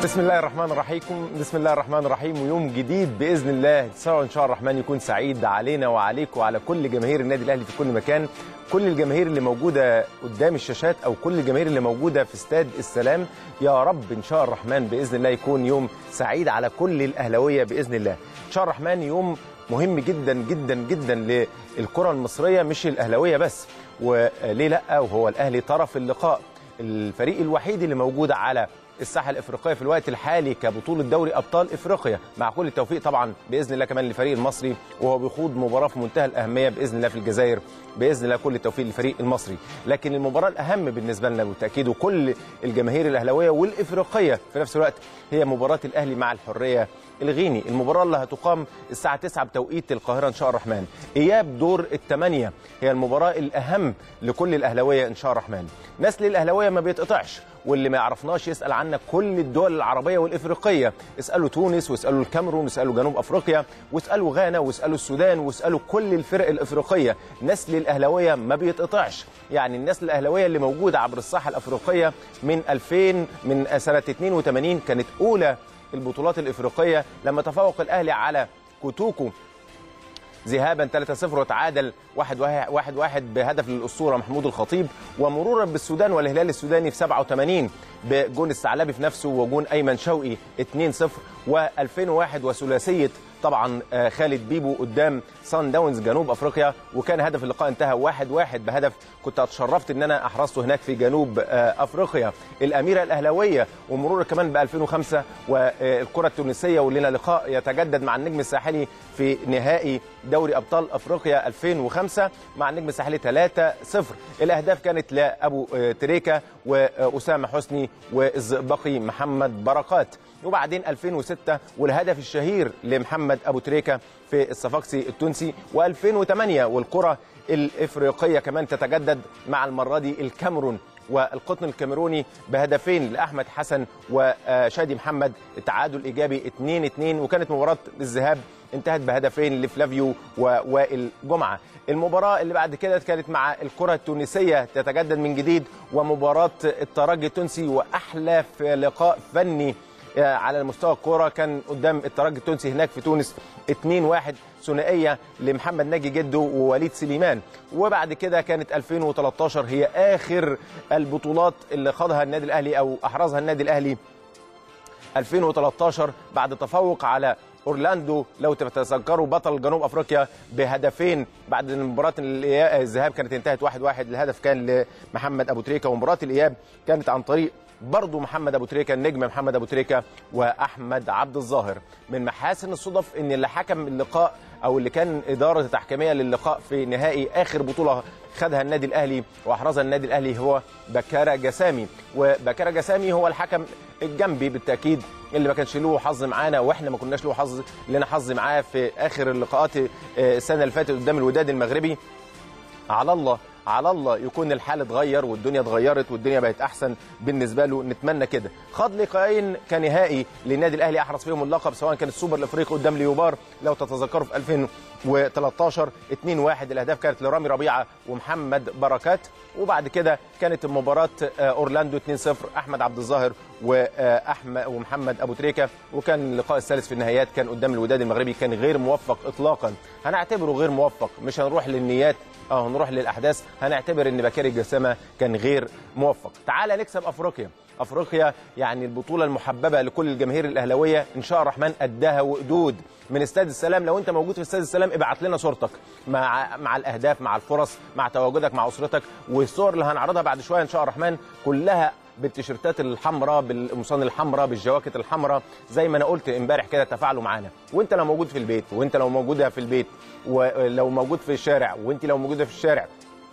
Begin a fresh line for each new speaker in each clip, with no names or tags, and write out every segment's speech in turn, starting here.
بسم الله الرحمن الرحيم بسم الله الرحمن الرحيم ويوم جديد باذن الله سواء ان شاء الله الرحمن يكون سعيد علينا وعليك وعلى كل جماهير النادي الاهلي في كل مكان كل الجماهير اللي موجوده قدام الشاشات او كل الجماهير اللي موجوده في استاد السلام يا رب ان شاء الرحمن باذن الله يكون يوم سعيد على كل الاهلاويه باذن الله ان شاء الرحمن يوم مهم جدا جدا جدا للكره المصريه مش الاهلاويه بس وليه لا وهو الاهلي طرف اللقاء الفريق الوحيد اللي موجود على الساحه الافريقيه في الوقت الحالي كبطوله دوري ابطال افريقيا مع كل التوفيق طبعا باذن الله كمان للفريق المصري وهو بيخوض مباراه في منتهى الاهميه باذن الله في الجزائر باذن الله كل التوفيق للفريق المصري لكن المباراه الاهم بالنسبه لنا بالتاكيد وكل الجماهير الاهلاويه والافريقيه في نفس الوقت هي مباراه الاهلي مع الحريه الغيني المباراه اللي هتقام الساعه 9 بتوقيت القاهره ان شاء الرحمن اياب دور الثمانيه هي المباراه الاهم لكل الاهلاويه ان شاء الرحمن نسل الاهلاويه ما بيتقطعش واللي ما يعرفناش يسال عنا كل الدول العربيه والافريقيه اسالوا تونس واسالوا الكاميرون واسالوا جنوب افريقيا واسالوا غانا واسالوا السودان واسالوا كل الفرق الافريقيه نسل الاهلاويه ما بيتقطعش يعني النسل الاهلاويه اللي موجوده عبر الساحه الافريقيه من 2000 من سنه 82 كانت اولى البطولات الافريقيه لما تفوق الاهلي على كوتوكو ذهابا 3-0 وتعادل 1-1 بهدف للاسطوره محمود الخطيب ومرورا بالسودان والهلال السوداني في 87 بجون الثعلبي في نفسه وجون ايمن شوقي 2-0 و2001 وثلاثيه طبعا خالد بيبو قدام سان داونز جنوب افريقيا وكان هدف اللقاء انتهى 1-1 واحد واحد بهدف كنت اتشرفت ان انا احرزته هناك في جنوب افريقيا الاميره الاهلاويه ومرورا كمان ب 2005 والكره التونسيه ولنا لقاء يتجدد مع النجم الساحلي في نهائي دوري ابطال افريقيا 2005 مع النجم الساحلي 3-0 الاهداف كانت لابو تريكا واسامه حسني والزئبقي محمد بركات وبعدين 2006 والهدف الشهير لمحمد ابو تريكه في الصفاقسي التونسي و2008 والكره الافريقيه كمان تتجدد مع المره دي الكاميرون والقطن الكاميروني بهدفين لاحمد حسن وشادي محمد التعادل ايجابي 2 2 وكانت مباراه الذهاب انتهت بهدفين لفلافيو ووائل جمعه المباراه اللي بعد كده كانت مع الكره التونسيه تتجدد من جديد ومباراه الترجي التونسي واحلى في لقاء فني على مستوى الكوره كان قدام الترجي التونسي هناك في تونس 2-1 ثنائيه لمحمد ناجي جدو ووليد سليمان وبعد كده كانت 2013 هي اخر البطولات اللي خاضها النادي الاهلي او احرزها النادي الاهلي 2013 بعد تفوق على اورلاندو لو تتذكروا بطل جنوب افريقيا بهدفين بعد مباراه الذهاب كانت انتهت 1-1 واحد واحد الهدف كان لمحمد ابو تريكه ومباراه الاياب كانت عن طريق برضه محمد ابو تريكه النجم محمد ابو تريكه واحمد عبد الظاهر من محاسن الصدف ان اللي حكم اللقاء او اللي كان اداره تحكيميه للقاء في نهائي اخر بطوله خدها النادي الاهلي واحرزها النادي الاهلي هو بكارة جسامي وبكارة جسامي هو الحكم الجنبي بالتاكيد اللي ما كانش له حظ معانا واحنا ما كناش له حظ لنا حظ معاه في اخر اللقاءات السنه اللي فاتت قدام الوداد المغربي على الله على الله يكون الحال اتغير والدنيا اتغيرت والدنيا بقت احسن بالنسبه له نتمنى كده خاض لقاءين كنهائي للنادي الاهلي احرز فيهم اللقب سواء كان السوبر الافريقي قدام ليوبار لو تتذكروا في 2013 2-1 الاهداف كانت لرامي ربيعه ومحمد بركات وبعد كده كانت مباراه اورلاندو 2-0 احمد عبد الظاهر واحمد ومحمد ابو تريكه وكان اللقاء الثالث في النهايات كان قدام الوداد المغربي كان غير موفق اطلاقا هنعتبره غير موفق مش هنروح للنيات اه هنروح للاحداث هنعتبر ان بكاري الجسامه كان غير موفق تعال نكسب افريقيا افريقيا يعني البطوله المحببه لكل الجماهير الاهلاويه ان شاء الرحمن قدها وقدود من استاد السلام لو انت موجود في استاد السلام ابعت لنا صورتك مع مع الاهداف مع الفرص مع تواجدك مع اسرتك والصور اللي هنعرضها بعد شويه ان شاء الرحمن كلها بالتيشيرتات الحمراء بالقمصان الحمراء بالجواكت الحمراء زي ما انا قلت امبارح كده تفاعلوا معانا وانت لو موجود في البيت وانت لو موجوده في البيت ولو موجود في الشارع وانت لو موجوده في الشارع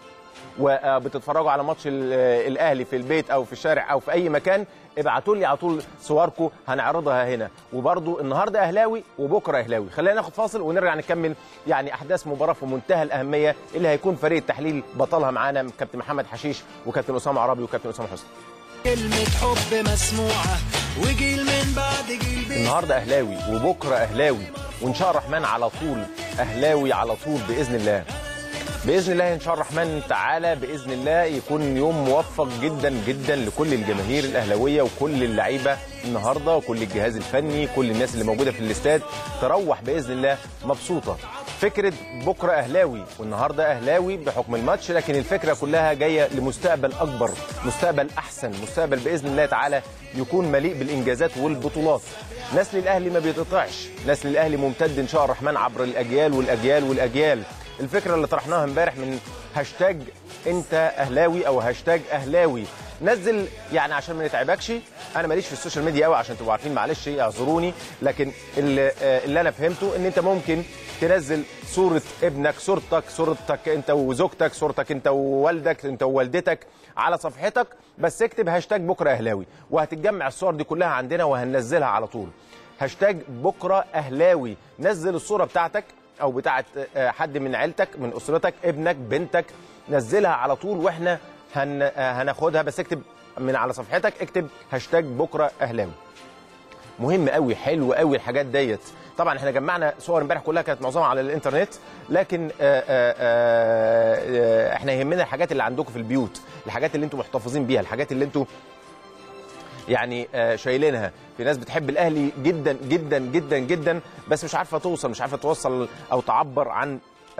وبتتفرجوا على ماتش الاهلي في البيت او في الشارع او في اي مكان ابعتوا لي على طول صوركم هنعرضها هنا وبرضو النهارده اهلاوي وبكره اهلاوي خلينا ناخد فاصل ونرجع نكمل يعني احداث مباراه في منتهى الاهميه اللي هيكون فريق التحليل بطلها معانا كابتن محمد حشيش وكابتن اسامه عرابي وكابتن اسامه حسني
كلمة حب مسموعة وجيل من بعد جيل بي-
النهارده اهلاوي وبكره اهلاوي وان شاء الرحمن على طول اهلاوي على طول باذن الله باذن الله ان شاء الرحمن تعالى باذن الله يكون يوم موفق جدا جدا لكل الجماهير الاهلاويه وكل اللعيبه النهارده وكل الجهاز الفني كل الناس اللي موجوده في الاستاد تروح باذن الله مبسوطه فكره بكره اهلاوي والنهارده اهلاوي بحكم الماتش لكن الفكره كلها جايه لمستقبل اكبر مستقبل احسن مستقبل باذن الله تعالى يكون مليء بالانجازات والبطولات نسل الاهلي ما بيتقطعش نسل الاهلي ممتد ان شاء الرحمن عبر الاجيال والاجيال والاجيال الفكره اللي طرحناها امبارح من هاشتاج انت اهلاوي او هاشتاج اهلاوي نزل يعني عشان ما نتعبكش انا ماليش في السوشيال ميديا قوي عشان تبقوا عارفين معلش اعذروني لكن اللي, اللي انا فهمته ان انت ممكن تنزل صوره ابنك صورتك صورتك انت وزوجتك صورتك انت ووالدك انت ووالدتك على صفحتك بس اكتب هاشتاج بكره اهلاوي وهتتجمع الصور دي كلها عندنا وهننزلها على طول هاشتاج بكره اهلاوي نزل الصوره بتاعتك او بتاعت حد من عيلتك من اسرتك ابنك بنتك نزلها على طول واحنا هن هناخدها بس اكتب من على صفحتك اكتب هاشتاج بكره اهلاوي مهم قوي حلو قوي الحاجات ديت طبعا احنا جمعنا صور امبارح كلها كانت معظمها على الانترنت لكن آآ آآ احنا يهمنا الحاجات اللي عندكم في البيوت الحاجات اللي انتم محتفظين بيها الحاجات اللي انتم يعني شايلينها في ناس بتحب الاهلي جدا جدا جدا جدا بس مش عارفه توصل مش عارفه توصل او تعبر عن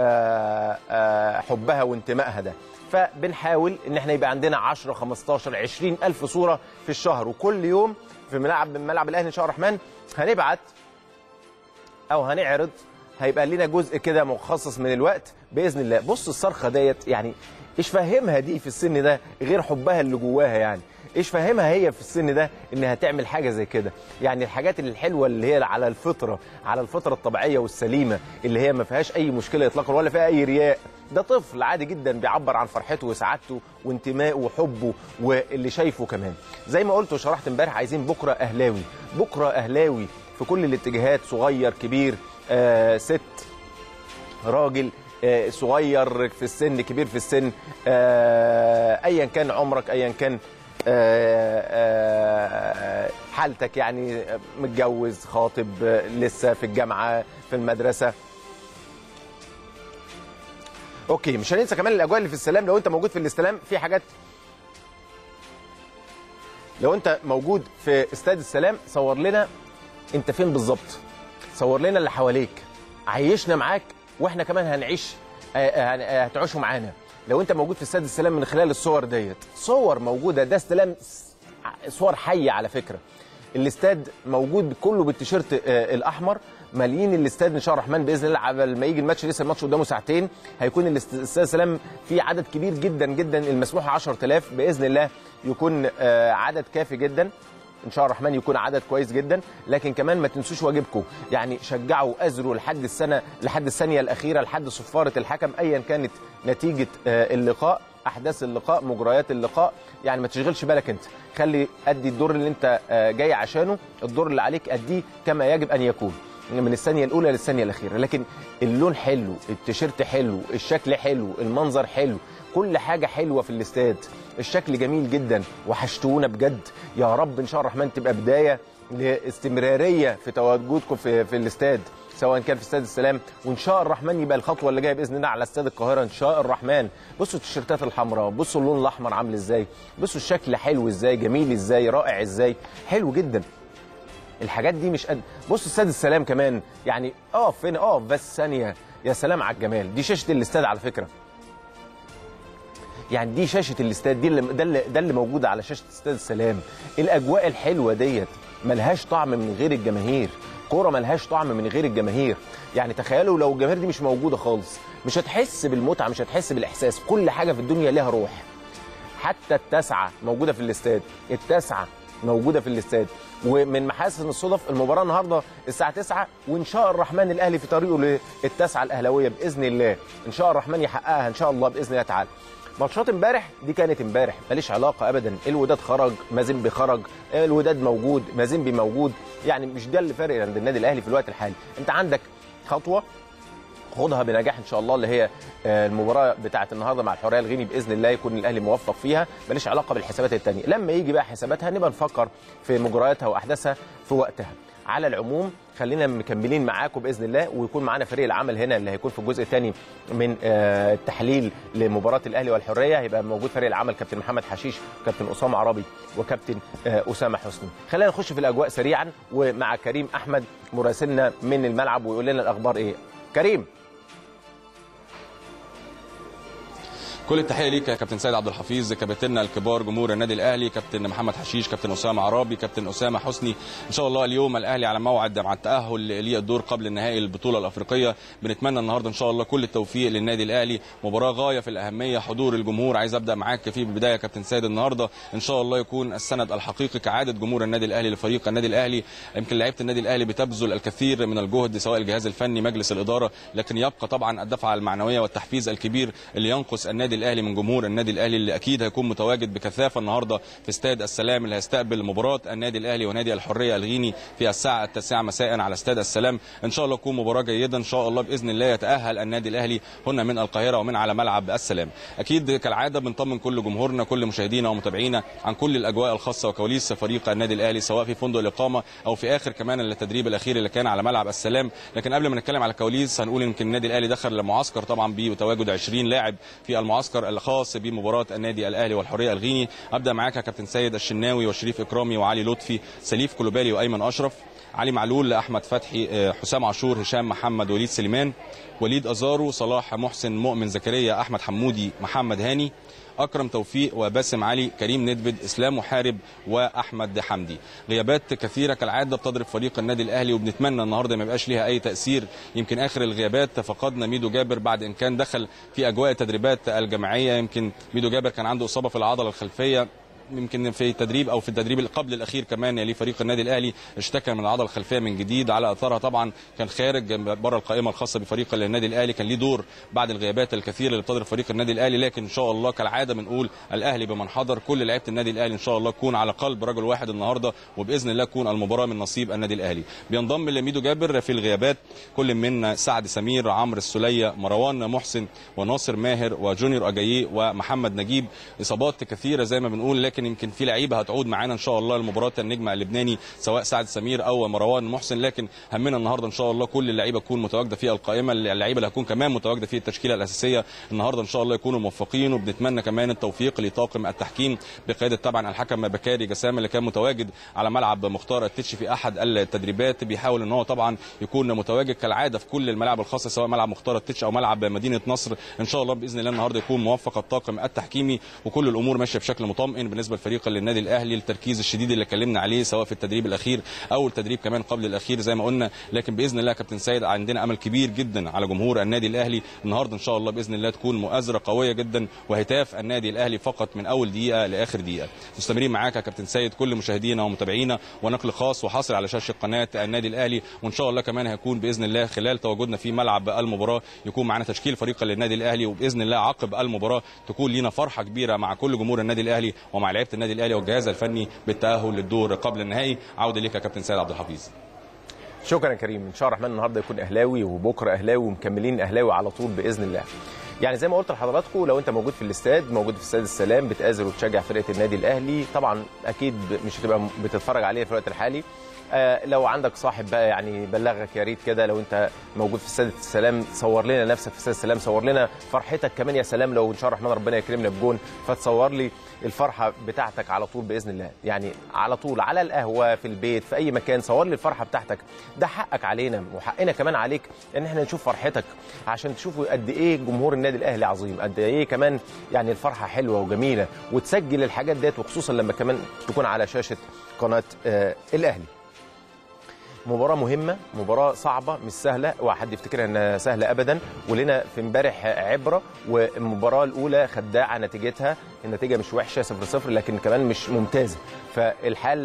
حبها وانتمائها ده فبنحاول ان احنا يبقى عندنا 10 15 20 الف صوره في الشهر وكل يوم في ملعب من ملعب الاهلي ان شاء الله الرحمن هنبعت او هنعرض هيبقى لنا جزء كده مخصص من الوقت باذن الله بص الصرخه ديت يعني ايش فاهمها دي في السن ده غير حبها اللي جواها يعني ايش فاهمها هي في السن ده انها تعمل حاجه زي كده يعني الحاجات الحلوه اللي هي على الفطره على الفطره الطبيعيه والسليمه اللي هي ما فيهاش اي مشكله اطلاقا ولا فيها اي رياء ده طفل عادي جدا بيعبر عن فرحته وسعادته وانتمائه وحبه واللي شايفه كمان زي ما قلت وشرحت امبارح عايزين بكره اهلاوي بكره اهلاوي في كل الاتجاهات صغير كبير آه ست راجل آه صغير في السن كبير في السن آه ايا كان عمرك ايا كان حالتك يعني متجوز خاطب لسه في الجامعه في المدرسه اوكي مش هننسى كمان الاجواء اللي في السلام لو انت موجود في الاستلام في حاجات لو انت موجود في استاد السلام صور لنا انت فين بالظبط صور لنا اللي حواليك عيشنا معاك واحنا كمان هنعيش هتعيشوا معانا لو انت موجود في استاد السلام من خلال الصور ديت صور موجوده ده استلام صور حيه على فكره الاستاد موجود كله بالتيشيرت الاحمر ماليين الاستاد ان شاء الله الرحمن باذن الله قبل ما يجي الماتش لسه الماتش قدامه ساعتين هيكون الاستاد السلام في عدد كبير جدا جدا المسموح 10000 باذن الله يكون عدد كافي جدا ان شاء الله الرحمن يكون عدد كويس جدا لكن كمان ما تنسوش واجبكم يعني شجعوا ازروا لحد السنه لحد الثانيه الاخيره لحد صفاره الحكم ايا كانت نتيجه اللقاء احداث اللقاء مجريات اللقاء يعني ما تشغلش بالك انت خلي ادي الدور اللي انت جاي عشانه الدور اللي عليك اديه كما يجب ان يكون من الثانيه الاولى للثانيه الاخيره لكن اللون حلو التيشيرت حلو الشكل حلو المنظر حلو كل حاجه حلوه في الاستاد الشكل جميل جدا وحشتونا بجد يا رب ان شاء الله الرحمن تبقى بدايه لاستمراريه في تواجدكم في في الاستاد سواء كان في استاد السلام وان شاء الرحمن يبقى الخطوه اللي جايه باذن الله على استاد القاهره ان شاء الرحمن بصوا التيشيرتات الحمراء بصوا اللون الاحمر عامل ازاي بصوا الشكل حلو ازاي جميل ازاي رائع ازاي حلو جدا الحاجات دي مش قد بص استاد السلام كمان يعني اقف فين اقف بس ثانيه يا سلام على الجمال دي شاشه الاستاد على فكره يعني دي شاشه الاستاد دي اللي ده اللي, ده اللي موجوده على شاشه استاد السلام الاجواء الحلوه ديت ملهاش طعم من غير الجماهير كوره ملهاش طعم من غير الجماهير يعني تخيلوا لو الجماهير دي مش موجوده خالص مش هتحس بالمتعه مش هتحس بالاحساس كل حاجه في الدنيا ليها روح حتى التاسعه موجوده في الاستاد التاسعه موجوده في الاستاد ومن محاسن الصدف المباراه النهارده الساعه 9 وان شاء الرحمن الاهلي في طريقه للتاسعه الاهلاويه باذن الله ان شاء الرحمن يحققها ان شاء الله باذن الله تعالى ماتشات امبارح دي كانت امبارح ماليش علاقه ابدا الوداد خرج مازيمبي خرج الوداد موجود مازيمبي موجود يعني مش ده اللي فارق عند النادي الاهلي في الوقت الحالي انت عندك خطوه خدها بنجاح ان شاء الله اللي هي المباراه بتاعه النهارده مع الحريه الغيني باذن الله يكون الاهلي موفق فيها ماليش علاقه بالحسابات الثانيه لما يجي بقى حساباتها نبقى نفكر في مجرياتها واحداثها في وقتها على العموم خلينا مكملين معاكم باذن الله ويكون معانا فريق العمل هنا اللي هيكون في الجزء الثاني من آه، التحليل لمباراه الاهلي والحريه هيبقى موجود فريق العمل كابتن محمد حشيش كابتن اسامه عربي وكابتن آه، اسامه حسني خلينا نخش في الاجواء سريعا ومع كريم احمد مراسلنا من الملعب ويقول لنا الاخبار ايه كريم
كل التحيه ليك يا كابتن سيد عبد الحفيظ كابتننا الكبار جمهور النادي الاهلي كابتن محمد حشيش كابتن اسامه عرابي كابتن اسامه حسني ان شاء الله اليوم الاهلي على موعد مع التاهل للدور قبل النهائي البطوله الافريقيه بنتمنى النهارده ان شاء الله كل التوفيق للنادي الاهلي مباراه غايه في الاهميه حضور الجمهور عايز ابدا معاك في البدايه كابتن سيد النهارده ان شاء الله يكون السند الحقيقي كعاده جمهور النادي الاهلي لفريق النادي الاهلي يمكن لعيبه النادي الاهلي بتبذل الكثير من الجهد سواء الجهاز الفني مجلس الاداره لكن يبقى طبعا الدفعه المعنويه والتحفيز الكبير اللي ينقص النادي الاهلي من جمهور النادي الاهلي اللي اكيد هيكون متواجد بكثافه النهارده في استاد السلام اللي هيستقبل مباراه النادي الاهلي ونادي الحريه الغيني في الساعه التاسعه مساء على استاد السلام ان شاء الله تكون مباراه جيده ان شاء الله باذن الله يتاهل النادي الاهلي هنا من القاهره ومن على ملعب السلام اكيد كالعاده بنطمن كل جمهورنا كل مشاهدينا ومتابعينا عن كل الاجواء الخاصه وكواليس فريق النادي الاهلي سواء في فندق الاقامه او في اخر كمان التدريب الاخير اللي كان على ملعب السلام لكن قبل ما نتكلم على الكواليس هنقول يمكن النادي الاهلي دخل المعسكر طبعا بتواجد 20 لاعب في المعسكر الخاص بمباراه النادي الاهلي والحريه الغيني ابدا معاك يا كابتن سيد الشناوي وشريف اكرامي وعلي لطفي سليف كلوبالي وايمن اشرف علي معلول احمد فتحي آه، حسام عاشور هشام محمد وليد سليمان وليد ازارو صلاح محسن مؤمن زكريا احمد حمودي محمد هاني اكرم توفيق وباسم علي كريم ندفد اسلام محارب واحمد حمدي غيابات كثيره كالعاده بتضرب فريق النادي الاهلي وبنتمنى النهارده ما يبقاش ليها اي تاثير يمكن اخر الغيابات فقدنا ميدو جابر بعد ان كان دخل في اجواء التدريبات الجماعيه يمكن ميدو جابر كان عنده اصابه في العضله الخلفيه يمكن في التدريب او في التدريب اللي قبل الاخير كمان لفريق النادي الاهلي اشتكى من العضله الخلفيه من جديد على اثرها طبعا كان خارج بره القائمه الخاصه بفريق النادي الاهلي كان ليه دور بعد الغيابات الكثيره اللي بتضرب فريق النادي الاهلي لكن ان شاء الله كالعاده بنقول الاهلي بمن حضر كل لعيبه النادي الاهلي ان شاء الله تكون على قلب رجل واحد النهارده وباذن الله تكون المباراه من نصيب النادي الاهلي بينضم لميدو جابر في الغيابات كل من سعد سمير عمرو السليه مروان محسن وناصر ماهر وجونيور اجاييه ومحمد نجيب اصابات كثيره زي ما بنقول لكن يمكن في لعيبه هتعود معانا ان شاء الله لمباراه النجم اللبناني سواء سعد سمير او مروان محسن لكن همنا النهارده ان شاء الله كل اللعيبه تكون متواجده في القائمه اللعيبه اللي هتكون كمان متواجده في التشكيله الاساسيه النهارده ان شاء الله يكونوا موفقين وبنتمنى كمان التوفيق لطاقم التحكيم بقياده طبعا الحكم بكاري جسام اللي كان متواجد على ملعب مختار التتش في احد التدريبات بيحاول ان هو طبعا يكون متواجد كالعاده في كل الملاعب الخاصه سواء ملعب مختار التتش او ملعب مدينه نصر ان شاء الله باذن الله النهارده يكون موفق الطاقم التحكيمي وكل الامور ماشيه بشكل مطمئن بالنسبه لفريق النادي الاهلي التركيز الشديد اللي اتكلمنا عليه سواء في التدريب الاخير او التدريب كمان قبل الاخير زي ما قلنا لكن باذن الله يا كابتن سيد عندنا امل كبير جدا على جمهور النادي الاهلي النهارده ان شاء الله باذن الله تكون مؤازره قويه جدا وهتاف النادي الاهلي فقط من اول دقيقه لاخر دقيقه مستمرين معاك يا كابتن سيد كل مشاهدينا ومتابعينا ونقل خاص وحاصل على شاشه قناه النادي الاهلي وان شاء الله كمان هيكون باذن الله خلال تواجدنا في ملعب المباراه يكون معنا تشكيل فريق للنادي الاهلي وباذن الله عقب المباراه تكون لينا فرحه كبيره مع كل جمهور النادي الاهلي ومع لعيبه النادي الاهلي والجهاز الفني بالتاهل للدور قبل النهائي عوده ليك يا كابتن سيد عبد الحفيظ
شكرا يا كريم ان شاء الله الرحمن النهارده يكون اهلاوي وبكره اهلاوي ومكملين اهلاوي على طول باذن الله يعني زي ما قلت لحضراتكم لو انت موجود في الاستاد موجود في استاد السلام بتآزر وتشجع فرقه النادي الاهلي طبعا اكيد مش هتبقى بتتفرج عليه في الوقت الحالي آه لو عندك صاحب بقى يعني بلغك يا ريت كده لو انت موجود في استاد السلام صور لنا نفسك في استاد السلام صور لنا فرحتك كمان يا سلام لو ان شاء الله الرحمن ربنا يكرمنا بجون فتصور لي الفرحه بتاعتك على طول باذن الله يعني على طول على القهوه في البيت في اي مكان صور لي الفرحه بتاعتك ده حقك علينا وحقنا كمان عليك ان احنا نشوف فرحتك عشان تشوفوا قد ايه جمهور النادي الاهلي عظيم قد ايه كمان يعني الفرحه حلوه وجميله وتسجل الحاجات ديت وخصوصا لما كمان تكون على شاشه قناه آه الاهلي مباراة مهمة مباراة صعبة مش سهلة وحد يفتكرها انها سهلة ابدا ولنا في امبارح عبرة والمباراة الاولى خداعة نتيجتها النتيجة مش وحشة 0 0 لكن كمان مش ممتازة فالحال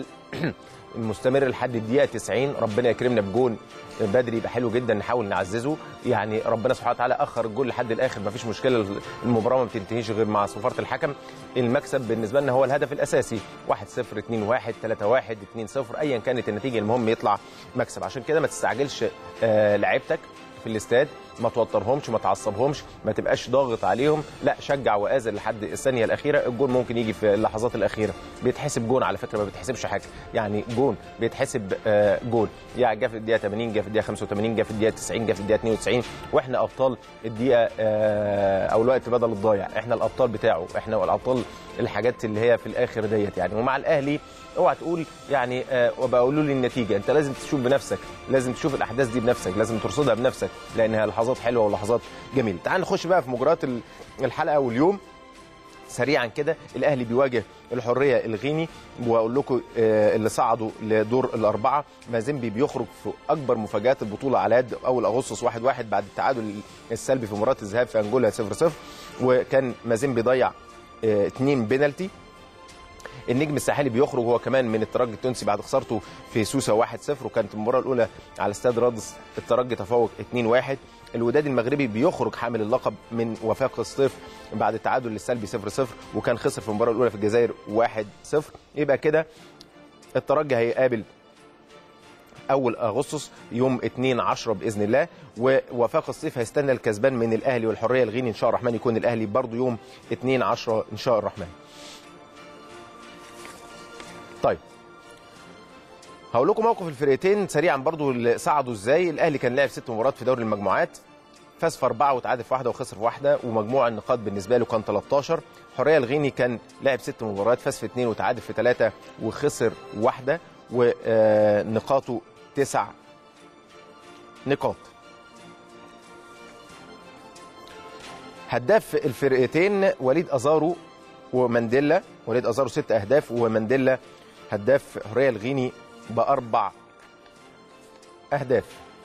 مستمر لحد الدقيقة 90 ربنا يكرمنا بجون بدري يبقى حلو جدا نحاول نعززه يعني ربنا سبحانه وتعالى اخر الجول لحد الاخر ما فيش مشكله المباراه ما بتنتهيش غير مع صفاره الحكم المكسب بالنسبه لنا هو الهدف الاساسي 1 0 2 1 3 1 2 0 ايا كانت النتيجه المهم يطلع مكسب عشان كده ما تستعجلش آه لعيبتك في الاستاد ما توترهمش ما تعصبهمش ما تبقاش ضاغط عليهم لا شجع واذل لحد الثانيه الاخيره الجون ممكن يجي في اللحظات الاخيره بيتحسب جون على فكره ما بيتحسبش حاجه يعني جون بيتحسب آه، جون يعني جه في الدقيقه 80 جه في الدقيقه 85 جه في الدقيقه 90 جه في الدقيقه 92 واحنا ابطال الدقيقه آه، او الوقت بدل الضايع احنا الابطال بتاعه احنا الابطال الحاجات اللي هي في الاخر ديت يعني ومع الاهلي اوعى تقول يعني آه وبقولوا لي النتيجه انت لازم تشوف بنفسك لازم تشوف الاحداث دي بنفسك لازم ترصدها بنفسك لانها لحظات حلوه ولحظات جميله تعال نخش بقى في مجريات ال- الحلقه واليوم سريعا كده الاهلي بيواجه الحريه الغيني واقول لكم آه، اللي صعدوا لدور الاربعه مازيمبي بيخرج في اكبر مفاجات البطوله على يد اول اغسطس 1 1 بعد التعادل السلبي في مباراه الذهاب في انجولا 0 0 وكان مازيمبي ضيع آه، اتنين بينالتي النجم الساحلي بيخرج هو كمان من الترجي التونسي بعد خسارته في سوسه 1-0 وكانت المباراه الاولى على استاد رادس الترجي تفوق 2-1 الوداد المغربي بيخرج حامل اللقب من وفاق الصيف بعد التعادل السلبي 0-0 وكان خسر في المباراه الاولى في الجزائر 1-0 يبقى كده الترجي هيقابل اول اغسطس يوم 2 10 باذن الله ووفاق الصيف هيستنى الكسبان من الاهلي والحريه الغيني ان شاء الرحمن يكون الاهلي برضو يوم 2 10 ان شاء الرحمن طيب هقول لكم موقف الفرقتين سريعا برضو اللي صعدوا ازاي الاهلي كان لعب ست مباريات في دوري المجموعات فاز في اربعه وتعادل في واحده وخسر في واحده ومجموع النقاط بالنسبه له كان 13 حريه الغيني كان لعب ست مباريات فاز في اثنين وتعادل في ثلاثه وخسر واحده ونقاطه تسع نقاط هداف الفرقتين وليد ازارو ومانديلا وليد ازارو ست اهداف ومانديلا هداف حريه الغيني باربع اهداف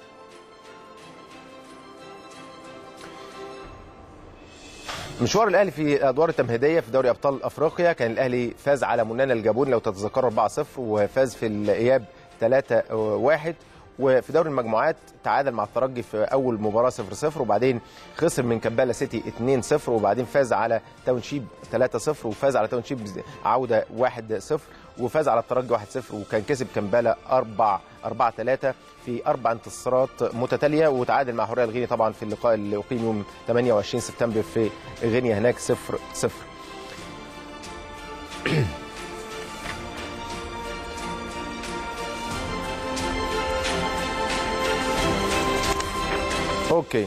مشوار الاهلي في الادوار التمهيديه في دوري ابطال افريقيا كان الاهلي فاز على منانا الجابون لو تتذكروا 4-0 وفاز في الاياب 3-1 وفي دوري المجموعات تعادل مع الترجي في اول مباراه 0-0 وبعدين خسر من كمبالا سيتي 2-0 وبعدين فاز على تاونشيب 3-0 وفاز على تاونشيب عوده 1-0 وفاز على الترجي 1-0 وكان كسب كمبالا 4 4 3 في اربع انتصارات متتاليه وتعادل مع حريه الغيني طبعا في اللقاء اللي اقيم يوم 28 سبتمبر في غينيا هناك 0 0 اوكي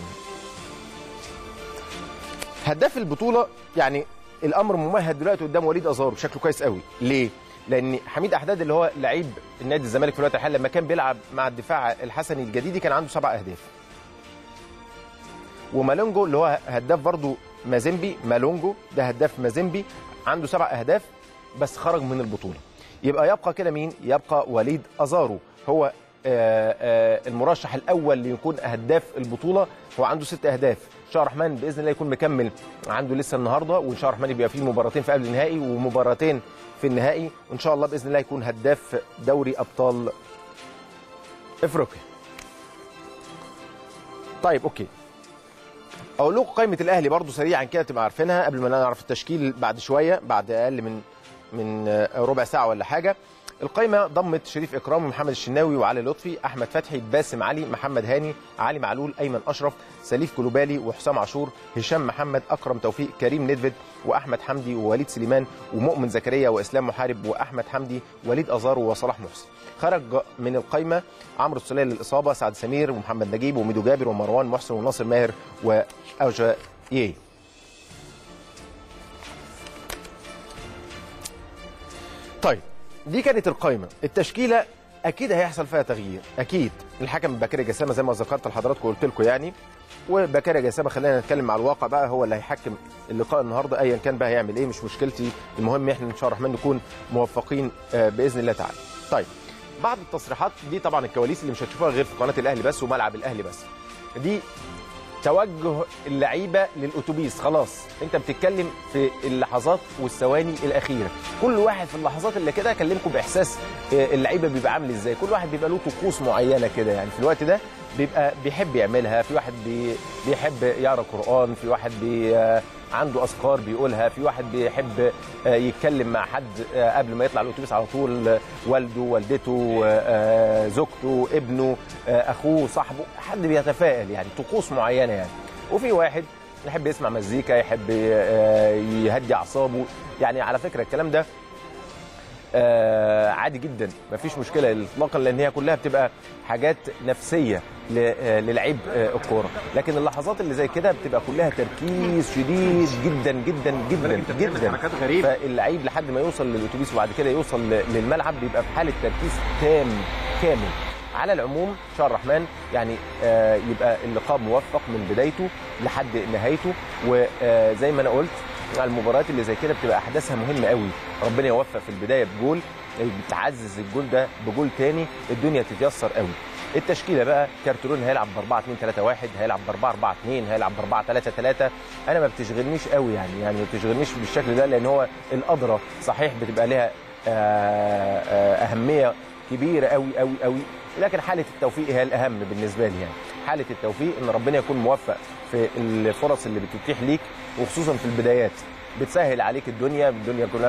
هداف البطوله يعني الامر ممهد دلوقتي قدام وليد ازارو بشكل كويس قوي ليه لان حميد احداد اللي هو لعيب النادي الزمالك في الوقت الحالي لما كان بيلعب مع الدفاع الحسني الجديدي كان عنده سبع اهداف ومالونجو اللي هو هداف برضه مازيمبي مالونجو ده هداف مازيمبي عنده سبع اهداف بس خرج من البطوله يبقى يبقى كده مين يبقى وليد ازارو هو آه، آه، المرشح الاول ليكون هداف البطوله هو عنده ست اهداف ان شاء الله الرحمن باذن الله يكون مكمل عنده لسه النهارده وان شاء الله الرحمن يبقى فيه مباراتين في قبل النهائي ومباراتين في النهائي وان شاء الله باذن الله يكون هداف دوري ابطال افريقيا طيب اوكي اقول لكم قائمه الاهلي برضو سريعا كده تبقى عارفينها قبل ما نعرف التشكيل بعد شويه بعد اقل من من آه، ربع ساعه ولا حاجه القائمه ضمت شريف اكرام ومحمد الشناوي وعلي لطفي احمد فتحي باسم علي محمد هاني علي معلول ايمن اشرف سليف كلوبالي وحسام عاشور هشام محمد اكرم توفيق كريم ندفد واحمد حمدي ووليد سليمان ومؤمن زكريا واسلام محارب واحمد حمدي وليد ازارو وصلاح محسن خرج من القائمه عمرو السوليه للاصابه سعد سمير ومحمد نجيب وميدو جابر ومروان محسن وناصر ماهر واوجا يه طيب دي كانت القائمه التشكيله اكيد هيحصل فيها تغيير اكيد الحكم بكري جسامه زي ما ذكرت لحضراتكم وقلت لكم يعني وبكري جسامه خلينا نتكلم مع الواقع بقى هو اللي هيحكم اللقاء النهارده ايا كان بقى هيعمل ايه مش مشكلتي المهم احنا ان شاء الله الرحمن نكون موفقين آه، باذن الله تعالى طيب بعض التصريحات دي طبعا الكواليس اللي مش هتشوفوها غير في قناه الاهلي بس وملعب الاهلي بس دي توجه اللعيبه للاتوبيس خلاص انت بتتكلم في اللحظات والثواني الاخيره كل واحد في اللحظات اللي كده اكلمكم باحساس آه، اللعيبه بيبقى عامل ازاي كل واحد بيبقى له طقوس معينه كده يعني في الوقت ده بيبقى بيحب يعملها في واحد بي بيحب يقرا قران في واحد بي آه، عنده اذكار بيقولها في واحد بيحب آه، يتكلم مع حد آه، قبل ما يطلع الاتوبيس على طول آه، والده والدته آه، زوجته ابنه آه، اخوه صاحبه حد بيتفائل يعني طقوس معينه يعني وفي واحد يحب يسمع مزيكا يحب آه، يهدي اعصابه يعني على فكره الكلام ده آه، عادي جدا مفيش مشكله اطلاقا لان هي كلها بتبقى حاجات نفسيه ل- آه، للعيب آه، الكوره لكن اللحظات اللي زي كده بتبقى كلها تركيز شديد جدا جدا جدا جدا
حركات غريبة.
فاللعيب لحد ما يوصل للاتوبيس وبعد كده يوصل ل- للملعب بيبقى في حاله تركيز تام كامل على العموم ان شاء الله الرحمن يعني آه، يبقى اللقاء موفق من بدايته لحد نهايته وزي ما انا قلت المباريات اللي زي كده بتبقى احداثها مهمه قوي ربنا يوفق في البدايه بجول بتعزز الجول ده بجول تاني الدنيا تتيسر قوي التشكيله بقى كارترون هيلعب ب 4 2 3 1 هيلعب ب 4 4 2 هيلعب ب 4 3 3 انا ما بتشغلنيش قوي يعني يعني ما بتشغلنيش بالشكل ده لان هو الادرى صحيح بتبقى لها آه، آه، اهميه كبيره قوي قوي قوي لكن حاله التوفيق هي الاهم بالنسبه لي يعني حاله التوفيق ان ربنا يكون موفق في الفرص اللي بتتيح ليك وخصوصا في البدايات بتسهل عليك الدنيا الدنيا كلها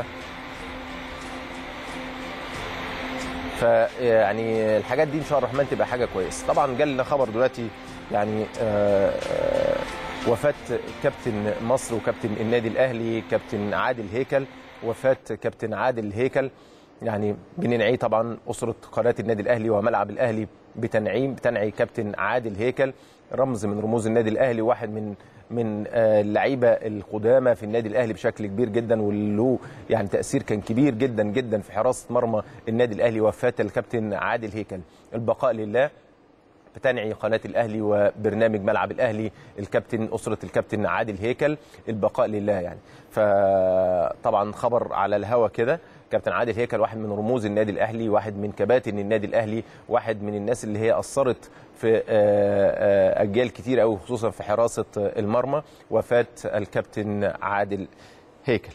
فيعني الحاجات دي ان شاء الله الرحمن تبقى حاجه كويسه طبعا جالنا خبر دلوقتي يعني آه، آه، وفاه كابتن مصر وكابتن النادي الاهلي كابتن عادل هيكل وفاه كابتن عادل هيكل يعني بننعيه طبعا اسره قناه النادي الاهلي وملعب الاهلي بتنعيم بتنعي كابتن عادل هيكل رمز من رموز النادي الاهلي واحد من من آه، اللعيبه القدامى في النادي الاهلي بشكل كبير جدا واللي له يعني تاثير كان كبير جدا جدا في حراسه مرمى النادي الاهلي وفاه الكابتن عادل هيكل البقاء لله بتنعي قناة الأهلي وبرنامج ملعب الأهلي الكابتن أسرة الكابتن عادل هيكل البقاء لله يعني فطبعا خبر على الهوا كده كابتن عادل هيكل واحد من رموز النادي الأهلي واحد من كباتن النادي الأهلي واحد من الناس اللي هي أثرت في آه، آه، أجيال كتير أوي خصوصا في حراسة المرمى وفاة الكابتن عادل هيكل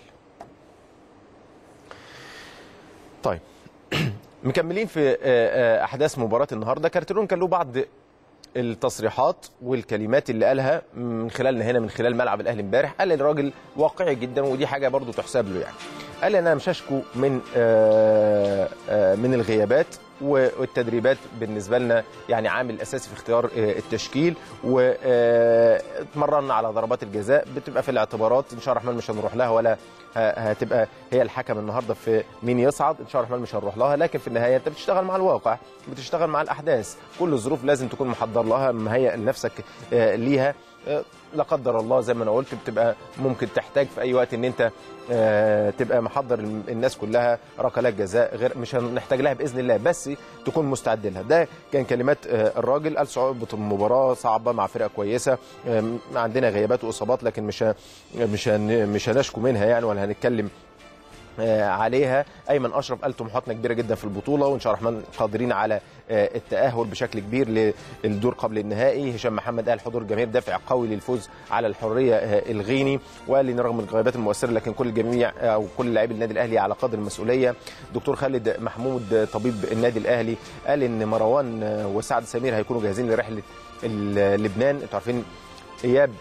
طيب مكملين في آه، آه، احداث مباراه النهارده كارترون كان له بعض التصريحات والكلمات اللي قالها من خلالنا هنا من خلال ملعب الاهلي امبارح قال الراجل واقعي جدا ودي حاجه برضو تحسب له يعني قال انا مش هشكو من آه، آه، من الغيابات والتدريبات بالنسبه لنا يعني عامل اساسي في اختيار آه، التشكيل واتمرنا على ضربات الجزاء بتبقى في الاعتبارات ان شاء الله الرحمن مش هنروح لها ولا ه- هتبقى هي الحكم النهارده في مين يصعد ان شاء الله الرحمن مش هنروح لها لكن في النهايه انت بتشتغل مع الواقع بتشتغل مع الاحداث كل الظروف لازم تكون محضر لها مهيئ لنفسك آه، ليها آه، لا قدر الله زي ما انا قلت بتبقى ممكن تحتاج في اي وقت ان انت آه، تبقى محضر الناس كلها ركلات جزاء غير مش هنحتاج لها باذن الله بس تكون مستعد لها ده كان كلمات آه، الراجل قال صعوبه المباراه صعبه مع فرقه كويسه آم، عندنا غيابات واصابات لكن مش ه- مش هن- مش هنشكو منها يعني ولا هنتكلم آه، عليها ايمن اشرف قال طموحاتنا كبيره جدا في البطوله وان شاء الله الرحمن قادرين على آه، التاهل بشكل كبير للدور قبل النهائي هشام محمد قال حضور الجماهير دافع قوي للفوز على الحريه آه، الغيني وقال ان رغم الغيابات المؤثره لكن كل الجميع آه، او كل لاعبي النادي الاهلي على قدر المسؤوليه دكتور خالد محمود آه، طبيب النادي الاهلي قال ان مروان آه، وسعد سمير هيكونوا جاهزين لرحله ال- لبنان انتوا عارفين اياب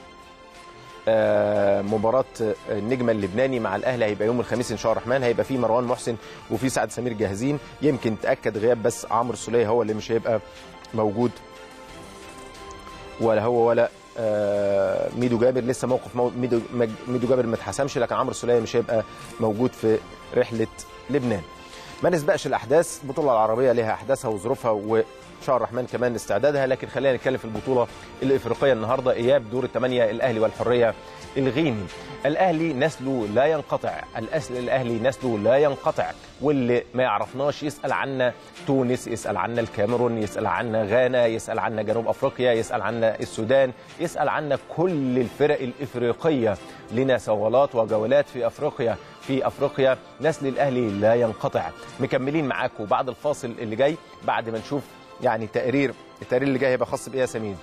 آه، مباراة النجم اللبناني مع الأهلي هيبقى يوم الخميس إن شاء الله الرحمن هيبقى فيه مروان محسن وفي سعد سمير جاهزين يمكن تأكد غياب بس عمرو السولية هو اللي مش هيبقى موجود ولا هو ولا آه، ميدو جابر لسه موقف مو- ميدو مج- ميدو جابر ما اتحسمش لكن عمرو السولية مش هيبقى موجود في رحلة لبنان ما نسبقش الأحداث البطولة العربية لها أحداثها وظروفها وإن شاء الله الرحمن كمان استعدادها لكن خلينا نتكلم في البطولة الإفريقية النهاردة إياب دور الثمانية الأهلي والحرية الغيني الأهلي نسله لا ينقطع الأسل الأهلي نسله لا ينقطع واللي ما يعرفناش يسأل عنا تونس يسأل عنا الكاميرون يسأل عنا غانا يسأل عنا جنوب أفريقيا يسأل عنا السودان يسأل عنا كل الفرق الإفريقية لنا صولات وجولات في أفريقيا في افريقيا نسل الاهلي لا ينقطع مكملين معاكم بعد الفاصل اللي جاي بعد ما نشوف يعني تقرير التقرير اللي جاي هيبقى خاص بايه يا سمين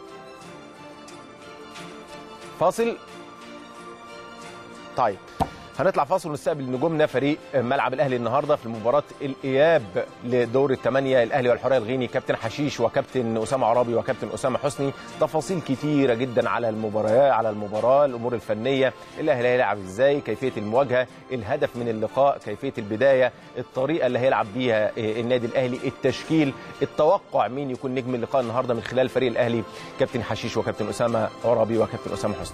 فاصل طيب هنطلع فاصل ونستقبل نجومنا فريق ملعب الاهلي النهارده في مباراه الاياب لدور الثمانيه الاهلي والحريه الغيني كابتن حشيش وكابتن اسامه عرابي وكابتن اسامه حسني تفاصيل كتيره جدا على المباراه على المباراه الامور الفنيه الاهلي هيلعب ازاي كيفيه المواجهه الهدف من اللقاء كيفيه البدايه الطريقه اللي هيلعب بيها النادي الاهلي التشكيل التوقع مين يكون نجم اللقاء النهارده من خلال فريق الاهلي كابتن حشيش وكابتن اسامه عرابي وكابتن اسامه حسني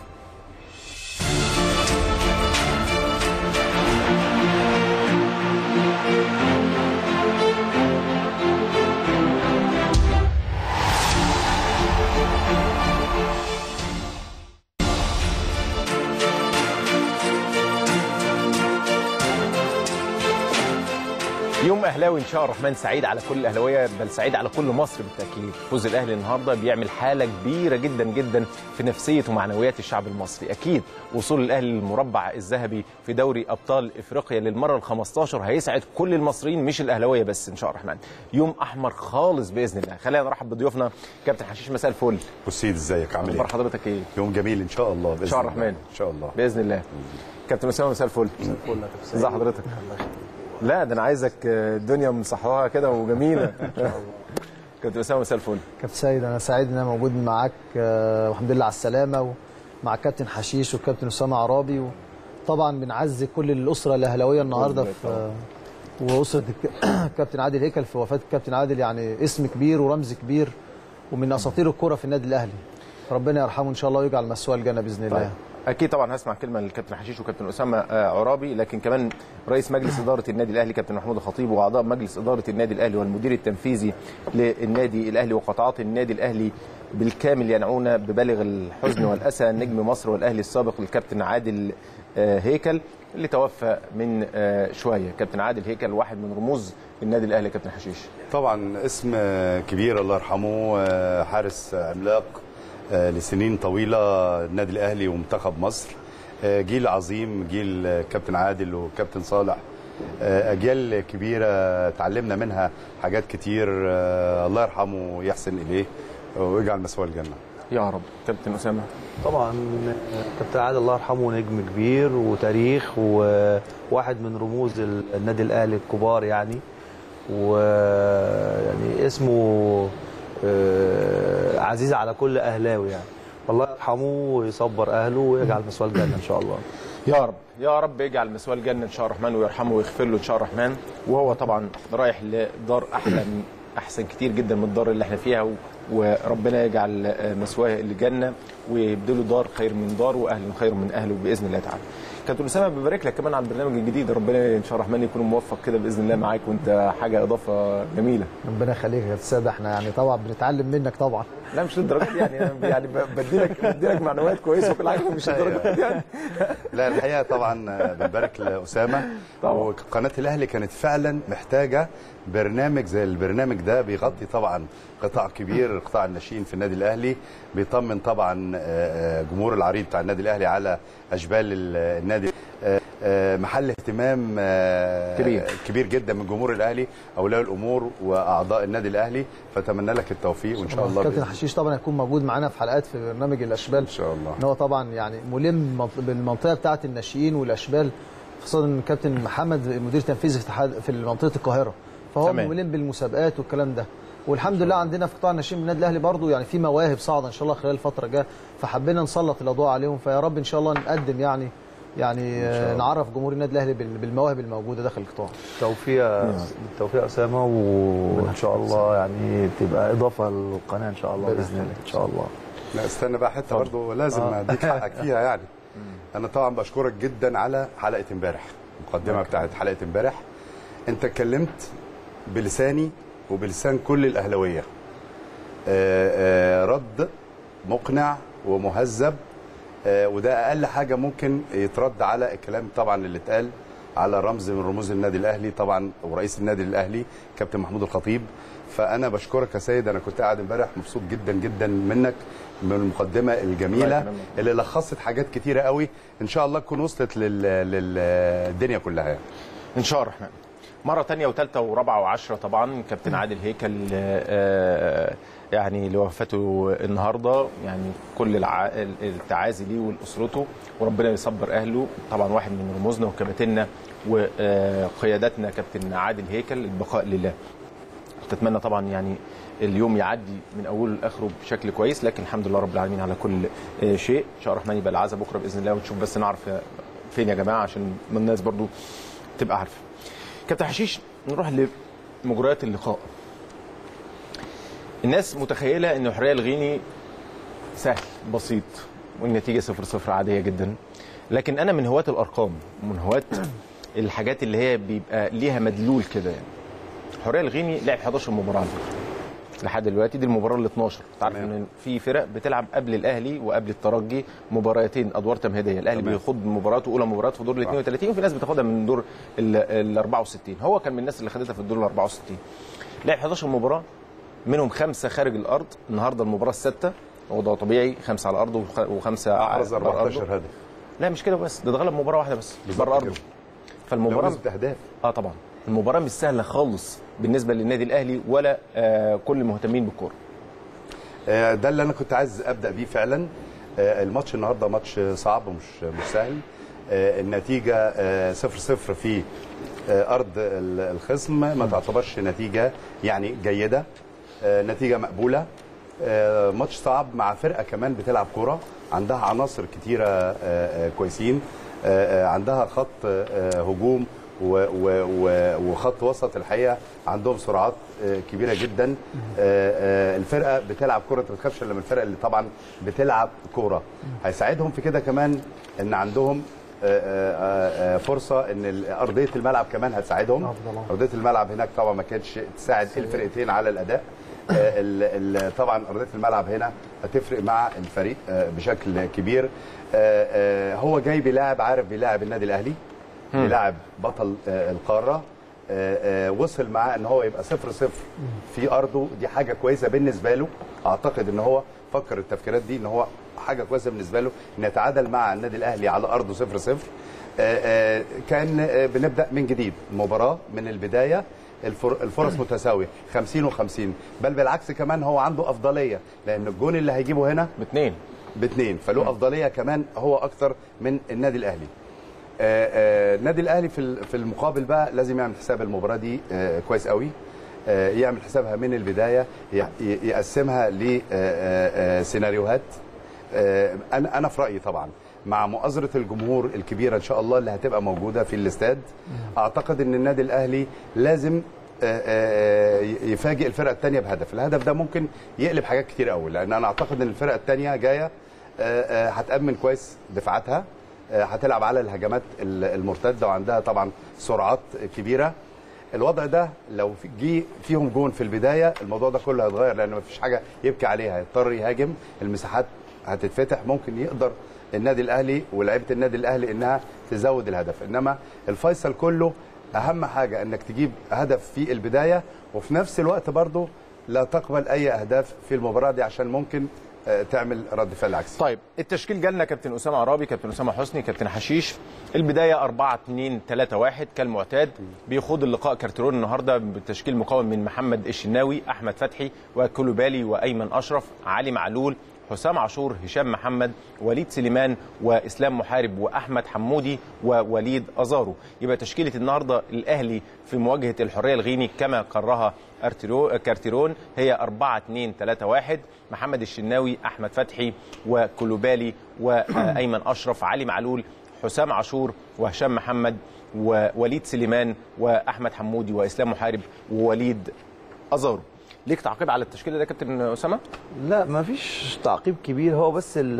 يوم اهلاوي ان شاء الله الرحمن سعيد على كل الاهلاويه بل سعيد على كل مصر بالتاكيد فوز الاهلي النهارده بيعمل حاله كبيره جدا جدا في نفسيه ومعنويات الشعب المصري اكيد وصول الاهلي للمربع الذهبي في دوري ابطال افريقيا للمره ال15 هيسعد كل المصريين مش الاهلاويه بس ان شاء الله الرحمن يوم احمر خالص باذن الله خلينا نرحب بضيوفنا كابتن حشيش مساء الفل
بصيد ازيك عامل
اخبار
ايه؟
حضرتك ايه
يوم جميل ان شاء الله باذن
ان شاء الله
الله.
الرحمن
ان شاء الله
باذن الله كابتن اسامه مساء الفل ازي حضرتك لا ده انا عايزك الدنيا مصحوها كده وجميله كابتن اسامه مساء الفل
كابتن سيد انا سعيد ان انا موجود معاك آه، والحمد لله على السلامه ومع كابتن حشيش والكابتن اسامه عرابي وطبعا بنعزي كل الاسره الاهلاويه النهارده
الله
في آه، واسره الك- الكابتن عادل هيكل في وفاه الكابتن عادل يعني اسم كبير ورمز كبير ومن اساطير الكره في النادي الاهلي ربنا يرحمه ان شاء الله ويجعل مسواه الجنه باذن الله
طيب. اكيد طبعا هسمع كلمه للكابتن حشيش وكابتن اسامه آه، عرابي لكن كمان رئيس مجلس اداره النادي الاهلي كابتن محمود الخطيب واعضاء مجلس اداره النادي الاهلي والمدير التنفيذي للنادي الاهلي وقطاعات النادي الاهلي بالكامل ينعون ببالغ الحزن والاسى نجم مصر والاهلي السابق الكابتن عادل آه، هيكل اللي توفى من آه، شويه كابتن عادل هيكل واحد من رموز النادي الاهلي كابتن حشيش
طبعا اسم كبير الله يرحمه آه، حارس عملاق آه، لسنين طويله النادي الاهلي ومنتخب مصر آه، جيل عظيم جيل آه، كابتن عادل وكابتن صالح آه، اجيال كبيره اتعلمنا منها حاجات كتير آه، الله يرحمه ويحسن اليه ويجعل مسواه الجنه
يا رب كابتن اسامه
طبعا كابتن عادل الله يرحمه نجم كبير وتاريخ وواحد من رموز النادي الاهلي الكبار يعني ويعني اسمه آه، عزيز على كل اهلاوي يعني الله يرحمه ويصبر اهله ويجعل مسواه الجنه ان شاء الله
يا رب يا رب يجعل مسواه الجنه ان شاء الله الرحمن ويرحمه ويغفر له ان شاء الله الرحمن وهو طبعا رايح لدار احلى من احسن كتير جدا من الدار اللي احنا فيها و- وربنا يجعل آه، مسواه الجنه ويبدله دار خير من دار واهل خير من اهله باذن الله تعالى. كابتن اسامه ببارك لك كمان على البرنامج الجديد ربنا ان شاء الله الرحمن يكون موفق كده باذن الله معاك وانت حاجه اضافه جميله.
ربنا يخليك يا كابتن سيد احنا يعني طبعا بنتعلم منك طبعا
لا مش للدرجه دي يعني أنا يعني ب- بديلك بديلك معلومات كويسه وكل حاجه مش للدرجه دي يعني.
لا الحقيقه طبعا آه، بنبارك لاسامه
طبعا.
وقناه الاهلي كانت فعلا محتاجه برنامج زي البرنامج ده بيغطي طبعا قطاع كبير قطاع الناشئين في النادي الاهلي بيطمن طبعا آه، آه، جمهور العريض بتاع النادي الاهلي على اشبال ال- النادي آه، آه، محل اهتمام آه،
كبير.
كبير جدا من جمهور الاهلي اولياء الامور واعضاء النادي الاهلي فاتمنى لك التوفيق وان شاء الله
كابتن
بإذن
حشيش طبعا هيكون موجود معانا في حلقات في برنامج الاشبال
ان شاء الله
ان هو طبعا يعني ملم منط- بالمنطقه بتاعه الناشئين والاشبال خصوصا إن كابتن محمد المدير التنفيذي في اتحاد في منطقه القاهره فهو
تمام.
ملم بالمسابقات والكلام ده والحمد لله عندنا في قطاع الناشئين من النادي الاهلي برضو يعني في مواهب صاعده ان شاء الله خلال الفتره الجايه فحبينا نسلط الاضواء عليهم فيا رب ان شاء الله نقدم يعني يعني آه، نعرف جمهور النادي الاهلي بال- بالمواهب الموجوده داخل القطاع
توفيق بالتوفيق يا اسامه وان شاء الله يعني تبقى اضافه للقناه ان شاء الله باذن الله ان شاء الله
لا استنى بقى حته برضه لازم اديك حقك فيها يعني انا طبعا بشكرك جدا على حلقه امبارح المقدمه بتاعت حلقه امبارح انت اتكلمت بلساني وبلسان كل الاهلاويه آه، آه، رد مقنع ومهذب آه، وده اقل حاجه ممكن يترد على الكلام طبعا اللي اتقال على رمز من رموز النادي الاهلي طبعا ورئيس النادي الاهلي كابتن محمود الخطيب فانا بشكرك يا سيد انا كنت قاعد امبارح مبسوط جدا جدا منك من المقدمه
الله
الجميله
يكرمك.
اللي لخصت حاجات كتيره قوي ان شاء الله تكون وصلت لل- للدنيا كلها يعني.
ان شاء الله الرحمن مره تانية وثالثه ورابعه وعشرة طبعا كابتن عادل هيكل آه، يعني لوفاته النهارده يعني كل الع... التعازي ليه ولاسرته وربنا يصبر اهله طبعا واحد من رموزنا وكباتننا وقياداتنا كابتن عادل هيكل البقاء لله تتمنى طبعا يعني اليوم يعدي من اوله لاخره بشكل كويس لكن الحمد لله رب العالمين على كل آه، شيء ان شاء الله الرحمن يبقى العزاء بكره باذن الله ونشوف بس نعرف يا- فين يا جماعه عشان ما الناس برضو تبقى عارفه كابتن حشيش نروح لمجريات اللقاء الناس متخيله ان حريه الغيني سهل بسيط والنتيجه 0 0 عاديه جدا لكن انا من هواة الارقام ومن هواة الحاجات اللي هي بيبقى ليها مدلول كده يعني حريه الغيني لعب 11 مباراه على فكره لحد دلوقتي دي المباراه ال 12 تعرف
تمام.
ان في فرق بتلعب قبل الاهلي وقبل الترجي مباراتين ادوار تمهيديه الاهلي
تمام.
بيخوض مباراته اولى مباراه في دور ال 32 وفي ناس بتاخدها من دور ال 64 هو كان من الناس اللي خدتها في الدور ال 64 لعب 11 مباراه منهم خمسه خارج الارض النهارده المباراه السادسه هو ده طبيعي خمسه على الارض وخ- وخمسه
احرز
على أرضه.
14 هدف
لا مش كده بس ده اتغلب مباراه واحده بس
بالظبط
بره ارضه
كده.
فالمباراه
نسبة اهداف
اه طبعا المباراه مش سهله خالص بالنسبه للنادي الاهلي ولا آه كل المهتمين بالكوره
آه، ده اللي انا كنت عايز ابدا بيه فعلا آه، الماتش النهارده ماتش صعب ومش مش سهل آه، النتيجه 0 0 في آه، ارض ال- الخصم ما تعتبرش نتيجه يعني جيده آه، نتيجه مقبوله آه، ماتش صعب مع فرقه كمان بتلعب كوره عندها عناصر كتيره آه، آه، كويسين آه، آه، عندها خط آه، هجوم و- و- و- وخط وسط الحقيقه عندهم سرعات آه، كبيره جدا آه، آه، الفرقه بتلعب كره ما تخافش الا من الفرقه اللي طبعا بتلعب كوره هيساعدهم في كده كمان ان عندهم آه، آه، آه، فرصه ان ال- ارضيه الملعب كمان هتساعدهم
أفضل.
ارضيه الملعب هناك طبعا ما كانتش تساعد الفرقتين على الاداء آه، ال- ال- طبعا ارضيه الملعب هنا هتفرق مع الفريق آه، بشكل كبير آه، آه، هو جاي بيلاعب عارف بيلاعب النادي الاهلي بيلاعب بطل آه، القاره آه، آه، وصل معاه ان هو يبقى صفر صفر في ارضه دي حاجه كويسه بالنسبه له اعتقد ان هو فكر التفكيرات دي ان هو حاجه كويسه بالنسبه له ان يتعادل مع النادي الاهلي على ارضه صفر صفر آه، آه، كان آه، بنبدا من جديد مباراه من البدايه الفر- الفرص متساويه 50 و50 بل بالعكس كمان هو عنده افضليه لان الجون اللي هيجيبه هنا
باثنين
باثنين فله افضليه كمان هو اكتر من النادي الاهلي آه، آه، النادي الاهلي في ال- في المقابل بقى لازم يعمل حساب المباراه دي آه، كويس قوي آه، يعمل حسابها من البدايه ي- ي- يقسمها لسيناريوهات انا انا في رايي طبعا مع مؤازره الجمهور الكبيره ان شاء الله اللي هتبقى موجوده في الاستاد اعتقد ان النادي الاهلي لازم آه، آه، يفاجئ الفرقه الثانيه بهدف الهدف ده ممكن يقلب حاجات كتير قوي لان انا اعتقد ان الفرقه الثانيه جايه آه، آه، هتامن كويس دفاعاتها آه، هتلعب على الهجمات ال- المرتده وعندها طبعا سرعات كبيره الوضع ده لو في- جه فيهم جون في البدايه الموضوع ده كله هيتغير لان مفيش حاجه يبكي عليها هيضطر يهاجم المساحات هتتفتح ممكن يقدر النادي الاهلي ولاعيبه النادي الاهلي انها تزود الهدف انما الفيصل كله اهم حاجه انك تجيب هدف في البدايه وفي نفس الوقت برضه لا تقبل اي اهداف في المباراه دي عشان ممكن آه، تعمل رد فعل عكسي
طيب التشكيل جالنا كابتن اسامه عرابي كابتن اسامه حسني كابتن حشيش البدايه 4 2 3 1 كالمعتاد بيخوض اللقاء كارترون النهارده بالتشكيل مكون من محمد الشناوي احمد فتحي وكولوبالي وايمن اشرف علي معلول حسام عاشور هشام محمد وليد سليمان واسلام محارب واحمد حمودي ووليد ازارو يبقى تشكيله النهارده الاهلي في مواجهه الحريه الغيني كما قررها أرتيرو- كارتيرون هي 4 2 3 1 محمد الشناوي احمد فتحي وكولوبالي وايمن اشرف علي معلول حسام عاشور وهشام محمد ووليد سليمان واحمد حمودي واسلام محارب ووليد ازارو ليك تعقيب على التشكيله ده يا كابتن اسامه
لا ما فيش تعقيب كبير هو بس ال-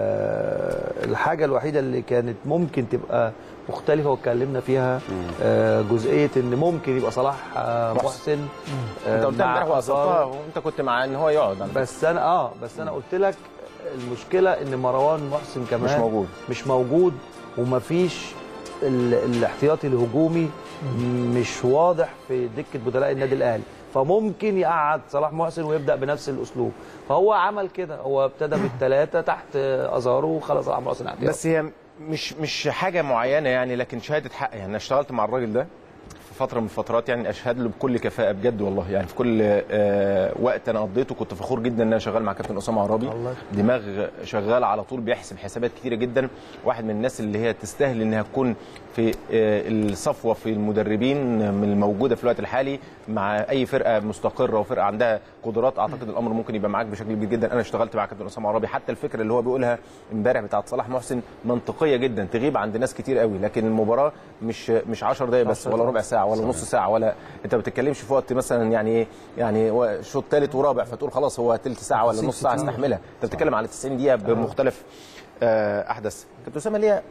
الحاجه الوحيده اللي كانت ممكن تبقى مختلفه واتكلمنا فيها آه، جزئيه ان ممكن يبقى صلاح آه،
محسن.
محسن آه،
انت قلتها
مع
امبارح وقصدتها
أزارو.
وانت كنت مع ان هو يقعد على فكرة.
بس انا اه بس انا قلت لك المشكله ان مروان محسن كمان
مش موجود.
مش موجود ومفيش ال- الاحتياطي الهجومي مش واضح في دكه بدلاء النادي الاهلي فممكن يقعد صلاح محسن ويبدا بنفس الاسلوب فهو عمل كده هو ابتدى بالثلاثه تحت ازارو وخلص صلاح محسن احتياطي
بس هي مش مش حاجه معينه يعني لكن شهاده حق يعني انا اشتغلت مع الراجل ده في فتره من الفترات يعني اشهد له بكل كفاءه بجد والله يعني في كل آه، وقت انا قضيته كنت فخور جدا ان انا شغال مع كابتن اسامه عرابي
الله
دماغ شغال على طول بيحسب حسابات كتيره جدا واحد من الناس اللي هي تستاهل انها تكون في آه، الصفوه في المدربين من الموجوده في الوقت الحالي مع اي فرقه مستقره وفرقه عندها قدرات اعتقد الامر ممكن يبقى معاك بشكل كبير جدا انا اشتغلت مع كابتن اسامه عرابي حتى الفكره اللي هو بيقولها امبارح بتاعت صلاح محسن منطقيه جدا تغيب عند ناس كتير قوي لكن المباراه مش مش 10 دقائق بس ولا ربع ساعه ولا نص ساعه ولا انت ما بتتكلمش في وقت مثلا يعني ايه يعني هو شوط ثالث ورابع فتقول خلاص هو ثلث ساعه ولا نص ساعه استحملها انت بتتكلم على 90 دقيقه بمختلف آه، احداث كابتن اسامه ليا